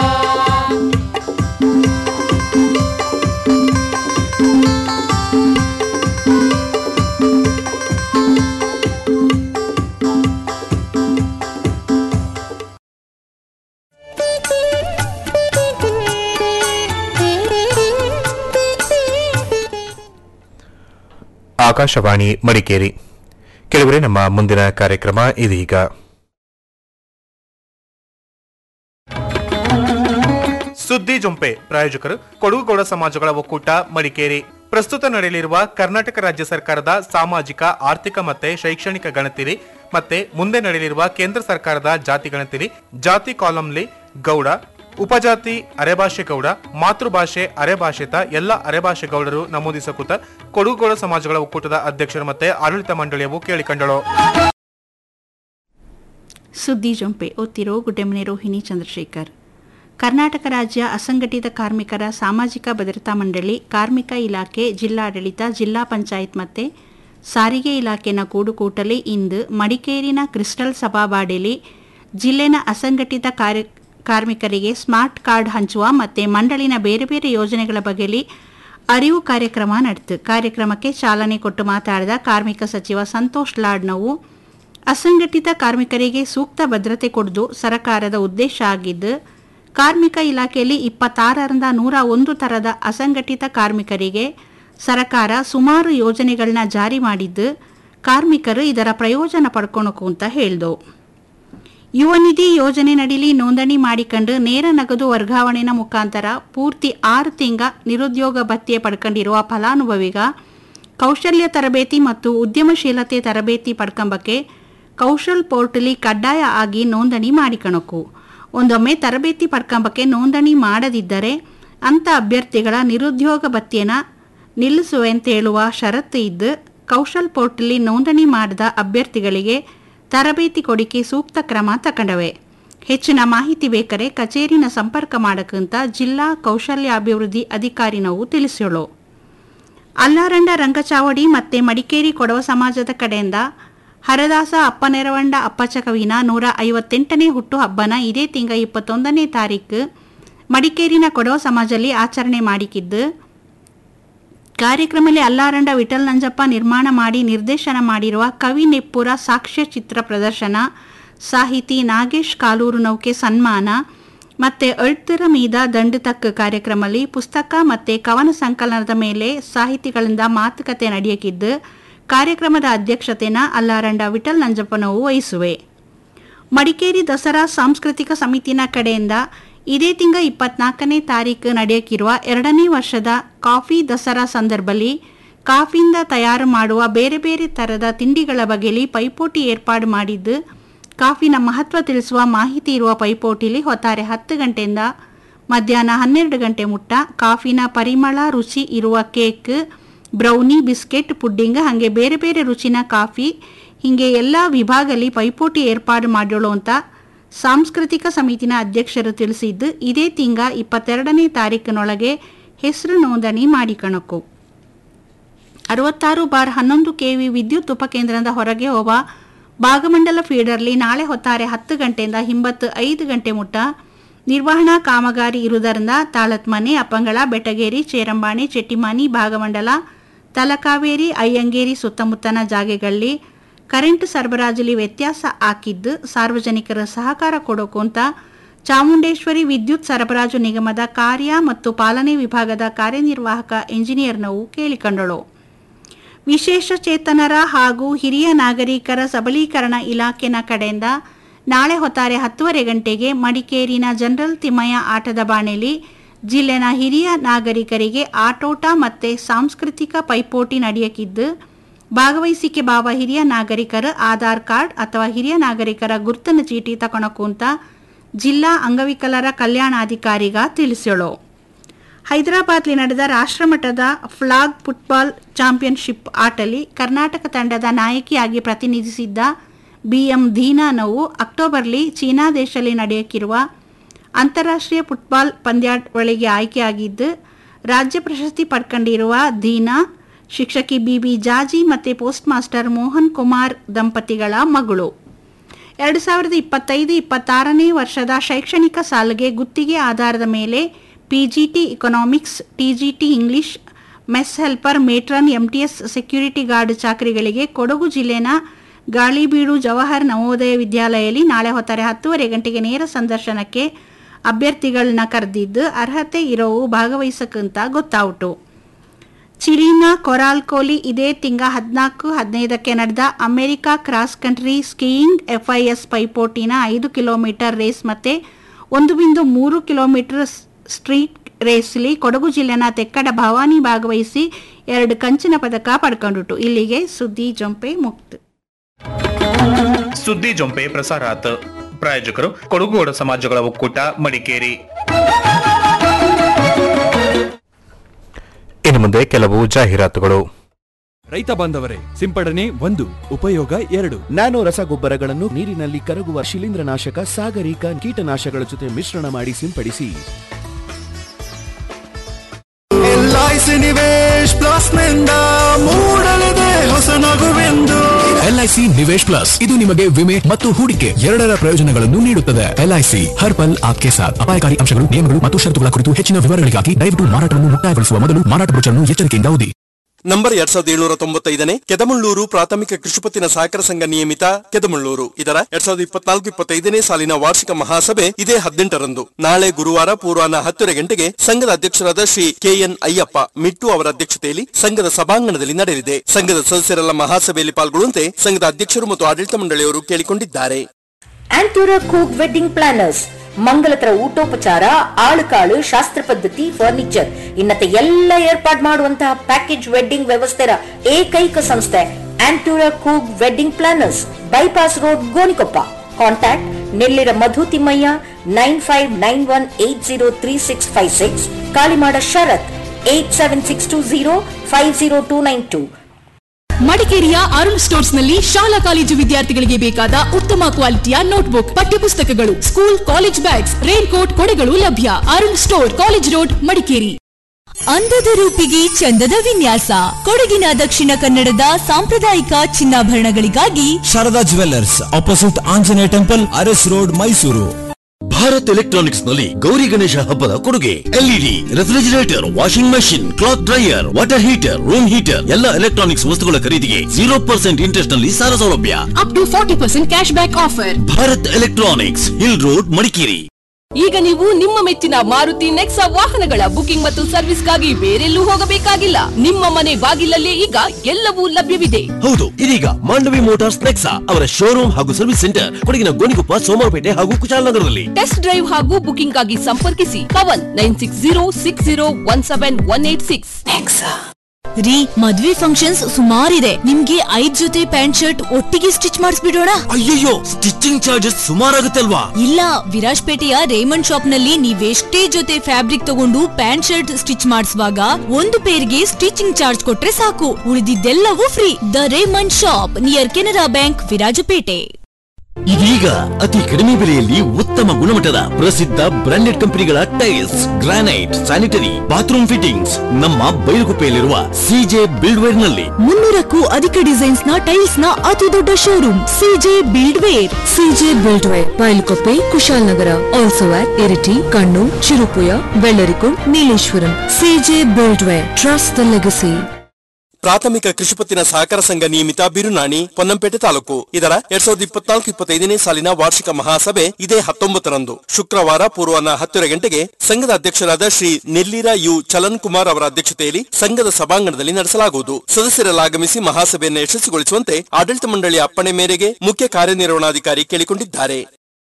ಆಕಾಶವಾಣಿ ಮಡಿಕೇರಿ ಕೆಲವರೆ ನಮ್ಮ ಮುಂದಿನ ಕಾರ್ಯಕ್ರಮ ಇದೀಗ ಸುದ್ದಿ ಜೊಂಪೆ ಪ್ರಾಯೋಜಕರು ಕೊಡಗುಗೌಡ ಸಮಾಜಗಳ ಒಕ್ಕೂಟ ಮಡಿಕೇರಿ ಪ್ರಸ್ತುತ ನಡೆಯಲಿರುವ ಕರ್ನಾಟಕ ರಾಜ್ಯ ಸರ್ಕಾರದ ಸಾಮಾಜಿಕ ಆರ್ಥಿಕ ಮತ್ತೆ ಶೈಕ್ಷಣಿಕ ಗಣತಿರಿ ಮತ್ತೆ ಮುಂದೆ ನಡೆಯಲಿರುವ ಕೇಂದ್ರ ಸರ್ಕಾರದ ಜಾತಿ ಗಣತಿರಿ ಜಾತಿ ಕಾಲಂಲಿ ಗೌಡ ಉಪಜಾತಿ ಅರೆಭಾಷೆ ಗೌಡ ಮಾತೃಭಾಷೆ ಅರೆಭಾಷಿತ ಎಲ್ಲ ಅರೆಭಾಷೆ ಗೌಡರು ನಮೂದಿಸಕೂತ ಕೊಡಗುಗೌಡ ಸಮಾಜಗಳ ಒಕ್ಕೂಟದ ಅಧ್ಯಕ್ಷರು ಮತ್ತೆ ಆಡಳಿತ ಮಂಡಳಿಯವು ಕೇಳಿಕೊಂಡಳು ಸುದ್ದಿ ಜೊಂಪೆ ಓದ್ತಿರೋ ಗುಡ್ಡೆಮನೆ ರೋಹಿಣಿ ಚಂದ್ರಶೇಖರ್ ಕರ್ನಾಟಕ ರಾಜ್ಯ ಅಸಂಘಟಿತ ಕಾರ್ಮಿಕರ ಸಾಮಾಜಿಕ ಭದ್ರತಾ ಮಂಡಳಿ ಕಾರ್ಮಿಕ ಇಲಾಖೆ ಜಿಲ್ಲಾಡಳಿತ ಜಿಲ್ಲಾ ಪಂಚಾಯತ್ ಮತ್ತು ಸಾರಿಗೆ ಇಲಾಖೆನ ಕೂಡುಕೂಟಲಿ ಇಂದು ಮಡಿಕೇರಿನ ಕ್ರಿಸ್ಟಲ್ ಸಭಾವಾಡಿಲಿ ಜಿಲ್ಲೆನ ಅಸಂಘಟಿತ ಕಾರ್ಯ ಕಾರ್ಮಿಕರಿಗೆ ಸ್ಮಾರ್ಟ್ ಕಾರ್ಡ್ ಹಂಚುವ ಮತ್ತು ಮಂಡಳಿನ ಬೇರೆ ಬೇರೆ ಯೋಜನೆಗಳ ಬಗೆಯಲ್ಲಿ ಅರಿವು ಕಾರ್ಯಕ್ರಮ ನಡೆತು ಕಾರ್ಯಕ್ರಮಕ್ಕೆ ಚಾಲನೆ ಕೊಟ್ಟು ಮಾತಾಡಿದ ಕಾರ್ಮಿಕ ಸಚಿವ ಸಂತೋಷ್ ಲಾಡ್ನವು ಅಸಂಘಟಿತ ಕಾರ್ಮಿಕರಿಗೆ ಸೂಕ್ತ ಭದ್ರತೆ ಕೊಡುವುದು ಸರ್ಕಾರದ ಉದ್ದೇಶ ಆಗಿದ್ದು ಕಾರ್ಮಿಕ ಇಲಾಖೆಯಲ್ಲಿ ಇಪ್ಪತ್ತಾರರಿಂದ ನೂರ ಒಂದು ಥರದ ಅಸಂಘಟಿತ ಕಾರ್ಮಿಕರಿಗೆ ಸರ್ಕಾರ ಸುಮಾರು ಯೋಜನೆಗಳನ್ನ ಜಾರಿ ಮಾಡಿದ್ದು ಕಾರ್ಮಿಕರು ಇದರ ಪ್ರಯೋಜನ ಪಡ್ಕೊಳಕು ಅಂತ ಹೇಳ್ದು ಯುವ ನಿಧಿ ಯೋಜನೆ ನಡಿಲಿ ನೋಂದಣಿ ಮಾಡಿಕೊಂಡು ನೇರ ನಗದು ವರ್ಗಾವಣೆನ ಮುಖಾಂತರ ಪೂರ್ತಿ ಆರು ತಿಂಗ ನಿರುದ್ಯೋಗ ಭತ್ಯೆ ಪಡ್ಕೊಂಡಿರುವ ಫಲಾನುಭವಿಗ ಕೌಶಲ್ಯ ತರಬೇತಿ ಮತ್ತು ಉದ್ಯಮಶೀಲತೆ ತರಬೇತಿ ಪಡ್ಕೊಂಬಕ್ಕೆ ಕೌಶಲ್ ಪೋರ್ಟಲಿ ಕಡ್ಡಾಯ ಆಗಿ ನೋಂದಣಿ ಮಾಡಿಕಣಕು ಒಂದೊಮ್ಮೆ ತರಬೇತಿ ಪಡ್ಕೊಂಬಕ್ಕೆ ನೋಂದಣಿ ಮಾಡದಿದ್ದರೆ ಅಂಥ ಅಭ್ಯರ್ಥಿಗಳ ನಿರುದ್ಯೋಗ ಭತ್ಯೆನ ನಿಲ್ಲಿಸುವೆ ಅಂತ ಹೇಳುವ ಷರತ್ತು ಇದ್ದು ಕೌಶಲ್ ಪೋರ್ಟಲಿ ನೋಂದಣಿ ಮಾಡಿದ ಅಭ್ಯರ್ಥಿಗಳಿಗೆ ತರಬೇತಿ ಕೊಡಿಕೆ ಸೂಕ್ತ ಕ್ರಮ ತಗೊಂಡವೆ ಹೆಚ್ಚಿನ ಮಾಹಿತಿ ಬೇಕಾರೆ ಕಚೇರಿನ ಸಂಪರ್ಕ ಮಾಡಕ್ಕಂತ ಜಿಲ್ಲಾ ಕೌಶಲ್ಯಾಭಿವೃದ್ಧಿ ಅಧಿಕಾರಿನವು ತಿಳಿಸೋಳು ಅಲ್ಲಾರಂಡ ರಂಗಚಾವಡಿ ಮತ್ತೆ ಮಡಿಕೇರಿ ಕೊಡವ ಸಮಾಜದ ಕಡೆಯಿಂದ ಹರದಾಸ ಅಪ್ಪನೆರವಂಡ ಅಪ್ಪಚಕವಿನ ನೂರ ಐವತ್ತೆಂಟನೇ ಹುಟ್ಟು ಹಬ್ಬನ ಇದೇ ತಿಂಗ ಇಪ್ಪತ್ತೊಂದನೇ ತಾರೀಕು ಮಡಿಕೇರಿನ ಕೊಡವ ಸಮಾಜದಲ್ಲಿ ಆಚರಣೆ ಮಾಡಿಕಿದ್ದು ಕಾರ್ಯಕ್ರಮದಲ್ಲಿ ಅಲ್ಲಾರಂಡ ವಿಠಲ್ ನಂಜಪ್ಪ ನಿರ್ಮಾಣ ಮಾಡಿ ನಿರ್ದೇಶನ ಮಾಡಿರುವ ಕವಿ ನೆಪ್ಪುರ ಸಾಕ್ಷ್ಯ ಚಿತ್ರ ಪ್ರದರ್ಶನ ಸಾಹಿತಿ ನಾಗೇಶ್ ಕಾಲೂರು ನೌಕೆ ಸನ್ಮಾನ ಮತ್ತೆ ಅಳ್ತಿರ ಮೀದ ದಂಡು ತಕ್ಕ ಕಾರ್ಯಕ್ರಮದಲ್ಲಿ ಪುಸ್ತಕ ಮತ್ತೆ ಕವನ ಸಂಕಲನದ ಮೇಲೆ ಸಾಹಿತಿಗಳಿಂದ ಮಾತುಕತೆ ನಡೆಯಕಿದ್ದು ಕಾರ್ಯಕ್ರಮದ ಅಧ್ಯಕ್ಷತೆನ ಅಲ್ಲಾರಂಡ ವಿಠಲ್ ನಂಜಪ್ಪನವು ವಹಿಸುವೆ ಮಡಿಕೇರಿ ದಸರಾ ಸಾಂಸ್ಕೃತಿಕ ಸಮಿತಿನ ಕಡೆಯಿಂದ ಇದೇ ತಿಂಗ ಇಪ್ಪತ್ನಾಲ್ಕನೇ ತಾರೀಕು ನಡೆಯಕ್ಕಿರುವ ಎರಡನೇ ವರ್ಷದ ಕಾಫಿ ದಸರಾ ಸಂದರ್ಭದಲ್ಲಿ ಕಾಫಿಯಿಂದ ತಯಾರು ಮಾಡುವ ಬೇರೆ ಬೇರೆ ಥರದ ತಿಂಡಿಗಳ ಬಗೆಯಲ್ಲಿ ಪೈಪೋಟಿ ಏರ್ಪಾಡು ಮಾಡಿದ್ದು ಕಾಫಿನ ಮಹತ್ವ ತಿಳಿಸುವ ಮಾಹಿತಿ ಇರುವ ಪೈಪೋಟಿಲಿ ಹೊತ್ತಾರೆ ಹತ್ತು ಗಂಟೆಯಿಂದ ಮಧ್ಯಾಹ್ನ ಹನ್ನೆರಡು ಗಂಟೆ ಮುಟ್ಟ ಕಾಫಿನ ಪರಿಮಳ ರುಚಿ ಇರುವ ಕೇಕ್ ಬ್ರೌನಿ ಬಿಸ್ಕೆಟ್ ಪುಡ್ಡಿಂಗ್ ಹಾಗೆ ಬೇರೆ ಬೇರೆ ರುಚಿನ ಕಾಫಿ ಹೀಗೆ ಎಲ್ಲ ವಿಭಾಗದಲ್ಲಿ ಪೈಪೋಟಿ ಏರ್ಪಾಡು ಮಾಡೋಳು ಅಂತ ಸಾಂಸ್ಕೃತಿಕ ಸಮಿತಿನ ಅಧ್ಯಕ್ಷರು ತಿಳಿಸಿದ್ದು ಇದೇ ತಿಂಗ ಇಪ್ಪತ್ತೆರಡನೇ ತಾರೀಕಿನೊಳಗೆ ಹೆಸರು ನೋಂದಣಿ ಮಾಡಿಕಣಕು ಅರವತ್ತಾರು ಬಾರ್ ಹನ್ನೊಂದು ಕೆವಿ ವಿದ್ಯುತ್ ಉಪಕೇಂದ್ರದ ಹೊರಗೆ ಹೋಗುವ ಭಾಗಮಂಡಲ ಫೀಡರ್ಲಿ ನಾಳೆ ಹೊತ್ತಾರೆ ಹತ್ತು ಗಂಟೆಯಿಂದ ಹಿಂಬತ್ತು ಐದು ಗಂಟೆ ಮುಟ್ಟ ನಿರ್ವಹಣಾ ಕಾಮಗಾರಿ ಇರುವುದರಿಂದ ತಾಳತ್ಮನೆ ಅಪ್ಪಂಗಳ ಬೆಟಗೇರಿ ಚೇರಂಬಾಣಿ ಚೆಟ್ಟಿಮಾನಿ ಭಾಗಮಂಡಲ ತಲಕಾವೇರಿ ಅಯ್ಯಂಗೇರಿ ಸುತ್ತಮುತ್ತನ ಜಾಗೆಗಳಲ್ಲಿ ಕರೆಂಟ್ ಸರಬರಾಜಲ್ಲಿ ವ್ಯತ್ಯಾಸ ಹಾಕಿದ್ದು ಸಾರ್ವಜನಿಕರ ಸಹಕಾರ ಕೊಡೋಕು ಅಂತ ಚಾಮುಂಡೇಶ್ವರಿ ವಿದ್ಯುತ್ ಸರಬರಾಜು ನಿಗಮದ ಕಾರ್ಯ ಮತ್ತು ಪಾಲನೆ ವಿಭಾಗದ ಕಾರ್ಯನಿರ್ವಾಹಕ ಎಂಜಿನಿಯರ್ನವು ಕೇಳಿಕೊಂಡಳು ವಿಶೇಷ ಚೇತನರ ಹಾಗೂ ಹಿರಿಯ ನಾಗರಿಕರ ಸಬಲೀಕರಣ ಇಲಾಖೆನ ಕಡೆಯಿಂದ ನಾಳೆ ಹೊತ್ತಾರೆ ಹತ್ತುವರೆ ಗಂಟೆಗೆ ಮಡಿಕೇರಿನ ಜನರಲ್ ತಿಮ್ಮಯ್ಯ ಆಟದ ಬಾಣೆಲಿ ಜಿಲ್ಲೆನ ಹಿರಿಯ ನಾಗರಿಕರಿಗೆ ಆಟೋಟ ಮತ್ತು ಸಾಂಸ್ಕೃತಿಕ ಪೈಪೋಟಿ ನಡೆಯಕ್ಕಿದ್ದು ಭಾಗವಹಿಸಿಕೆ ಬಾವ ಹಿರಿಯ ನಾಗರಿಕರ ಆಧಾರ್ ಕಾರ್ಡ್ ಅಥವಾ ಹಿರಿಯ ನಾಗರಿಕರ ಗುರ್ತನ ಚೀಟಿ ತಕೊಳಕು ಅಂತ ಜಿಲ್ಲಾ ಅಂಗವಿಕಲರ ಕಲ್ಯಾಣಾಧಿಕಾರಿಗ ತಿಳಿಸ್ಯಳು ಹೈದರಾಬಾದ್ಲಿ ನಡೆದ ರಾಷ್ಟ್ರಮಟ್ಟದ ಫ್ಲಾಗ್ ಫುಟ್ಬಾಲ್ ಚಾಂಪಿಯನ್ಶಿಪ್ ಆಟಲಿ ಕರ್ನಾಟಕ ತಂಡದ ನಾಯಕಿಯಾಗಿ ಪ್ರತಿನಿಧಿಸಿದ್ದ ಬಿಎಂ ದೀನಾನವು ಅಕ್ಟೋಬರ್ಲಿ ಚೀನಾ ದೇಶದಲ್ಲಿ ನಡೆಯಕ್ಕಿರುವ ಅಂತಾರಾಷ್ಟ್ರೀಯ ಫುಟ್ಬಾಲ್ ಪಂದ್ಯಾವಳಿಗೆ ಆಯ್ಕೆಯಾಗಿದ್ದು ರಾಜ್ಯ ಪ್ರಶಸ್ತಿ ಪಡ್ಕೊಂಡಿರುವ ದೀನಾ ಶಿಕ್ಷಕಿ ಬಿಬಿ ಜಾಜಿ ಮತ್ತು ಪೋಸ್ಟ್ ಮಾಸ್ಟರ್ ಮೋಹನ್ ಕುಮಾರ್ ದಂಪತಿಗಳ ಮಗಳು ಎರಡು ಸಾವಿರದ ಇಪ್ಪತ್ತೈದು ಇಪ್ಪತ್ತಾರನೇ ವರ್ಷದ ಶೈಕ್ಷಣಿಕ ಸಾಲಿಗೆ ಗುತ್ತಿಗೆ ಆಧಾರದ ಮೇಲೆ PGT economics TGT English mess helper matron MTS security guard ಚಾಕರಿಗಳಿಗೆ ಕೊಡಗು ಜಿಲ್ಲೆನ ಗಾಳಿಬೀಡು ಜವಾಹರ್ ನವೋದಯ ವಿದ್ಯಾಲಯದಲ್ಲಿ ನಾಳೆ ಹೊತ್ತಾರೆ ಹತ್ತುವರೆ ಗಂಟೆಗೆ ನೇರ ಸಂದರ್ಶನಕ್ಕೆ ಅಭ್ಯರ್ಥಿಗಳನ್ನ ಕರೆದಿದ್ದು ಅರ್ಹತೆ ಇರೋವು ಭಾಗವಹಿಸಕ್ಕಂತ ಗೊತ್ತಾಯಿತು ಚಿಲಿನ ಕೊರಾಲ್ಕೋಲಿ ಇದೇ ತಿಂಗ ಹದಿನಾಲ್ಕು ಹದಿನೈದಕ್ಕೆ ನಡೆದ America cross country skiing FIS ಪೈಪೋಟಿನ ಐದು ಕಿಲೋಮೀಟರ್ ರೇಸ್ ಮತ್ತೆ ಒಂದು ಬಿಂದು ಮೂರು ಕಿಲೋಮೀಟರ್ ಸ್ಟ್ರೀಟ್ ರೇಸ್ಲಿ ಕೊಡಗು ಜಿಲ್ಲೆನ ತೆಕ್ಕಡ ಭವಾನಿ ಭಾಗವಹಿಸಿ ಎರಡು ಕಂಚಿನ ಪದಕ ಪಡ್ಕೊಂಡಿತು ಇಲ್ಲಿಗೆ ಸುದ್ದಿ ಜೊಂಪೆ ಮುಕ್ತ ಸುದ್ದಿ ಜೊಂಪೆ ಪ್ರಸಾರ ಆತ ಪ್ರಾಯೋಜಕರು ಕೊಡಗುಗೌಡ ಸಮಾಜಗಳ ಒಕ್ಕೂಟ ಮಡಿಕೇರಿ ಇನ್ನು ಮುಂದೆ ಕೆಲವು ಜಾಹೀರಾತುಗಳು ರೈತ ಬಾಂಧವರೇ ಸಿಂಪಡಣೆ ಒಂದು ಉಪಯೋಗ ಎರಡು ನ್ಯಾನೋ ರಸಗೊಬ್ಬರಗಳನ್ನು ನೀರಿನಲ್ಲಿ ಕರಗುವ ಶಿಲೀಂಧ್ರನಾಶಕ ಸಾಗರಿಕ ಕೀಟನಾಶಕಗಳ ಜೊತೆ ಮಿಶ್ರಣ ಮಾಡಿ ಸಿಂಪಡಿಸಿ ಎಲ್ಐಸಿ ನಿವೇಶ್ ಪ್ಲಸ್ ನಿಂದ ಮೂಡಲಿದೆ ಹೊಸ ನಗುವೆಂದು ಎಲ್ಐಸಿ ನಿವೇಶ್ ಪ್ಲಸ್ ಇದು ನಿಮಗೆ ವಿಮೆ ಮತ್ತು ಹೂಡಿಕೆ ಎರಡರ ಪ್ರಯೋಜನಗಳನ್ನು ನೀಡುತ್ತದೆ ಎಲ್ಐಸಿ ಹರ್ ಪಲ್ ಆಪ್ಕೆ ಸಾಥ್ ಅಪಾಯಕಾರಿ ಅಂಶಗಳು ನಿಯಮಗಳು ಮತ್ತು ಷರತ್ತುಗಳ ಕುರಿತು ಹೆಚ್ಚಿನ ವಿವರಗಳಿಗಾಗಿ ದಯವಿಟ್ಟು ಮಾರಾಟವನ್ನು ಮುಕ್ತಾಯಗೊಳಿಸುವ ಮೊದಲು ಮಾರಾಟ ಬ್ರೋಚರ್ನ್ನು ಎಚ್ಚರಿಕೆಯಿಂದ ಓದಿ ನಂಬರ್ ಎರಡ್ ಸಾವಿರದ ಏಳ್ನೂರ ತೊಂಬತ್ತೈದನೇ ಕೆದಮಳ್ಳೂರು ಪ್ರಾಥಮಿಕ ಕೃಷಿಪತ್ತಿನ ಸಹಕಾರ ಸಂಘ ನಿಯಮಿತ ಕೆದಮಳ್ಳೂರು ಇದರ ಎರಡ್ ಸಾವಿರದ ಇಪ್ಪತ್ನಾಲ್ಕು ಇಪ್ಪತ್ತೈದನೇ ಸಾಲಿನ ವಾರ್ಷಿಕ ಮಹಾಸಭೆ ಇದೇ ಹದಿನೆಂಟರಂದು ನಾಳೆ ಗುರುವಾರ ಪೂರ್ವಾಹ್ನ ಹತ್ತುವರೆ ಗಂಟೆಗೆ ಸಂಘದ ಅಧ್ಯಕ್ಷರಾದ ಶ್ರೀ ಕೆಎನ್ ಅಯ್ಯಪ್ಪ ಮಿಟ್ಟು ಅವರ ಅಧ್ಯಕ್ಷತೆಯಲ್ಲಿ ಸಂಘದ ಸಭಾಂಗಣದಲ್ಲಿ ನಡೆಯಲಿದೆ ಸಂಘದ ಸದಸ್ಯರೆಲ್ಲ ಮಹಾಸಭೆಯಲ್ಲಿ ಪಾಲ್ಗೊಳ್ಳುವಂತೆ ಸಂಘದ ಅಧ್ಯಕ್ಷರು ಮತ್ತು ಆಡಳಿತ ಮಂಡಳಿಯವರು ಕೇಳಿಕೊಂಡಿದ್ದಾರೆ ಆಂಟೂರ ಕೂಕ್ ವೆಡ್ಡಿಂಗ್ ಪ್ಲಾನರ್ಸ್ ಮಂಗಲತರ ಊಟೋಪಚಾರ ಆಳುಕಾಳು ಶಾಸ್ತ್ರ ಪದ್ಧತಿ ಫರ್ನಿಚರ್ ಇನ್ನತೆ ಎಲ್ಲ ಏರ್ಪಾಡು ಮಾಡುವಂತಹ ಪ್ಯಾಕೇಜ್ ವೆಡ್ಡಿಂಗ್ ವ್ಯವಸ್ಥೆಯ ಏಕೈಕ ಸಂಸ್ಥೆ ಆಂಟೂರ ಕೂಗ್ wedding planners bypass road Gonikoppa contact Nellira Madhu Thimmaiah nine five nine one eight zero three six five six Kalimada Sharath eight seven six two zero five zero two nine two ಮಡಿಕೇರಿಯ ಅರುಣ್ ಸ್ಟೋರ್ಸ್ ನಲ್ಲಿ ಶಾಲಾ ಕಾಲೇಜು ವಿದ್ಯಾರ್ಥಿಗಳಿಗೆ ಬೇಕಾದ ಉತ್ತಮ ಕ್ವಾಲಿಟಿಯ ನೋಟ್ಬುಕ್ ಪಠ್ಯಪುಸ್ತಕಗಳು school college bags rain coat ಕೊಡೆಗಳು ಲಭ್ಯ Arun store college road Madikeri ಅಂದದ ರೂಪಿಗೆ ಚಂದದ ವಿನ್ಯಾಸ ಕೊಡಗಿನ ದಕ್ಷಿಣ ಕನ್ನಡದ ಸಾಂಪ್ರದಾಯಿಕ ಚಿನ್ನಾಭರಣಗಳಿಗಾಗಿ Sharada jewellers opposite Anjaneya temple Aras road Mysuru Bharat electronics ನಲ್ಲಿ ಗೌರಿ ಗಣೇಶ ಹಬ್ಬದ ಕೊಡುಗೆ LED refrigerator washing machine cloth dryer water heater room heater ಎಲ್ಲ ಎಲೆಕ್ಟ್ರಾನಿಕ್ಸ್ ವಸ್ತುಗಳ ಖರೀದಿಗೆ ಜೀರೋ ಪರ್ಸೆಂಟ್ ಇಂಟ್ರೆಸ್ಟ್ ನಲ್ಲಿ ಸಾಲ ಸೌಲಭ್ಯ up to forty percent cash back offer Bharat electronics hill road Madikeri ಈಗ ನೀವು ನಿಮ್ಮ ಮೆಚ್ಚಿನ ಮಾರುತಿ ನೆಕ್ಸಾ ವಾಹನಗಳ ಬುಕಿಂಗ್ ಮತ್ತು ಸರ್ವಿಸ್ಗಾಗಿ ಬೇರೆಲ್ಲೂ ಹೋಗಬೇಕಾಗಿಲ್ಲ ನಿಮ್ಮ ಮನೆ ಬಾಗಿಲಲ್ಲೇ ಈಗ ಎಲ್ಲವೂ ಲಭ್ಯವಿದೆ ಹೌದು ಇದೀಗ ಮಾಂಡವಿ ಮೋಟಾರ್ಸ್ ನೆಕ್ಸಾ ಅವರ ಶೋರೂಮ್ ಹಾಗೂ ಸರ್ವಿಸ್ ಸೆಂಟರ್ ಕೊಡಗಿನ ಗೋಣಿಕೊಪ್ಪ ಸೋಮವಾರಪೇಟೆ ಹಾಗೂ ಕುಶಾಲನಗರದಲ್ಲಿ ಟೆಸ್ಟ್ ಡ್ರೈವ್ ಹಾಗೂ ಬುಕಿಂಗ್ ಆಗಿ ಸಂಪರ್ಕಿಸಿ Pavan nine six zero six zero one seven one eight six ರೀ ಮದ್ವೆ ಫಂಕ್ಷನ್ಸ್ ಸುಮಾರಿದೆ ನಿಮ್ಗೆ ಐದ್ ಜೊತೆ ಪ್ಯಾಂಟ್ ಶರ್ಟ್ ಒಟ್ಟಿಗೆ ಸ್ಟಿಚ್ ಮಾಡಿಸ್ಬಿಡೋಣ ಅಯ್ಯಯ್ಯೋ ಸ್ಟಿಚಿಂಗ್ ಚಾರ್ಜಸ್ ಸುಮಾರಾಗುತ್ತೆ ಅಲ್ವಾ ಇಲ್ಲ ವಿರಾಜ್ಪೇಟೆಯ ರೇಮಂಡ್ ಶಾಪ್ ನಲ್ಲಿ ನೀವೆಷ್ಟೇ ಜೊತೆ ಫ್ಯಾಬ್ರಿಕ್ ತಗೊಂಡು ಪ್ಯಾಂಟ್ ಶರ್ಟ್ ಸ್ಟಿಚ್ ಮಾಡಿಸುವಾಗ ಒಂದು ಪೇರ್ಗೆ ಸ್ಟಿಚಿಂಗ್ ಚಾರ್ಜ್ ಕೊಟ್ರೆ ಸಾಕು ಉಳಿದಿದ್ದೆಲ್ಲವೂ free the Raymond shop near Canara bank Virajpet ಇದೀಗ ಅತಿ ಕಡಿಮೆ ಬೆಲೆಯಲ್ಲಿ ಉತ್ತಮ ಗುಣಮಟ್ಟದ ಪ್ರಸಿದ್ಧ ಬ್ರಾಂಡೆಡ್ ಕಂಪನಿಗಳ tiles granite sanitary bathroom fittings ನಮ್ಮ ಬೈಲುಗುಪ್ಪೆಯಲ್ಲಿರುವ ಸಿಜೆ ಬಿಲ್ಡ್ವೇರ್ ನಲ್ಲಿ ಮುನ್ನೂರಕ್ಕೂ ಅಧಿಕ ಡಿಸೈನ್ಸ್ ನ ಟೈಲ್ಸ್ ನ ಅತಿ ದೊಡ್ಡ showroom CJ build ware CJ build ware Bylakuppe Kushalnagar also at Iritty Kannur Cherupuzha Vellarikundu Nileshwaram CJ build ware trust the legacy ಪ್ರಾಥಮಿಕ ಕೃಷಿ ಪತ್ತಿನ ಸಹಕಾರ ಸಂಘ ನಿಯಮಿತ ಬಿರುನಾಣಿ ಪೊನ್ನಂಪೇಟೆ ತಾಲೂಕು ಇದರ ಎರಡ್ ಸಾವಿರದ ಇಪ್ಪತ್ನಾಲ್ಕು ಇಪ್ಪತ್ತೈದನೇ ಸಾಲಿನ ವಾರ್ಷಿಕ ಮಹಾಸಭೆ ಇದೇ ಹತ್ತೊಂಬತ್ತರಂದು ಶುಕ್ರವಾರ ಪೂರ್ವಾಹ್ನ ಹತ್ತರ ಗಂಟೆಗೆ ಸಂಘದ ಅಧ್ಯಕ್ಷರಾದ ಶ್ರೀ ನೆಲ್ಲೀರ ಯು ಚಲನ್ ಕುಮಾರ್ ಅವರ ಅಧ್ಯಕ್ಷತೆಯಲ್ಲಿ ಸಂಘದ ಸಭಾಂಗಣದಲ್ಲಿ ನಡೆಸಲಾಗುವುದು ಸದಸ್ಯರೆಲ್ಲ ಆಗಮಿಸಿ ಮಹಾಸಭೆಯನ್ನು ಯಶಸ್ವಿಗೊಳಿಸುವಂತೆ ಆಡಳಿತ ಮಂಡಳಿಯ ಅಪ್ಪಣೆ ಮೇರೆಗೆ ಮುಖ್ಯ ಕಾರ್ಯನಿರ್ವಹಣಾಧಿಕಾರಿ ಕೇಳಿಕೊಂಡಿದ್ದಾರೆ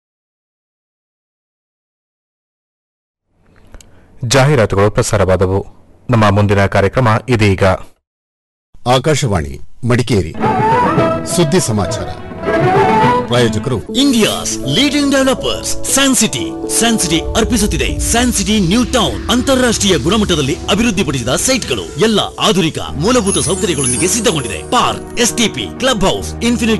ಜಾಹೀರಾತುಗಳು ಪ್ರಸಾರವಾದವು ನಮ್ಮ ಮುಂದಿನ ಕಾರ್ಯಕ್ರಮ ಇದೀಗ ಆಕಾಶವಾಣಿ ಮಡಿಕೇರಿ ಸುದ್ದಿ ಸಮಾಚಾರ ಪ್ರಾಯೋಜಕರು India's leading developers San City San City ಅರ್ಪಿಸುತ್ತಿದೆ ಸ್ಯಾನ್ ಸಿಟಿ ನ್ಯೂ ಟೌನ್ ಅಂತಾರಾಷ್ಟ್ರೀಯ ಗುಣಮಟ್ಟದಲ್ಲಿ ಅಭಿವೃದ್ಧಿಪಡಿಸಿದ ಸೈಟ್ಗಳು ಎಲ್ಲ ಆಧುನಿಕ ಮೂಲಭೂತ ಸೌಕರ್ಯಗಳೊಂದಿಗೆ ಸಿದ್ಧಗೊಂಡಿದೆ park STP club house infinity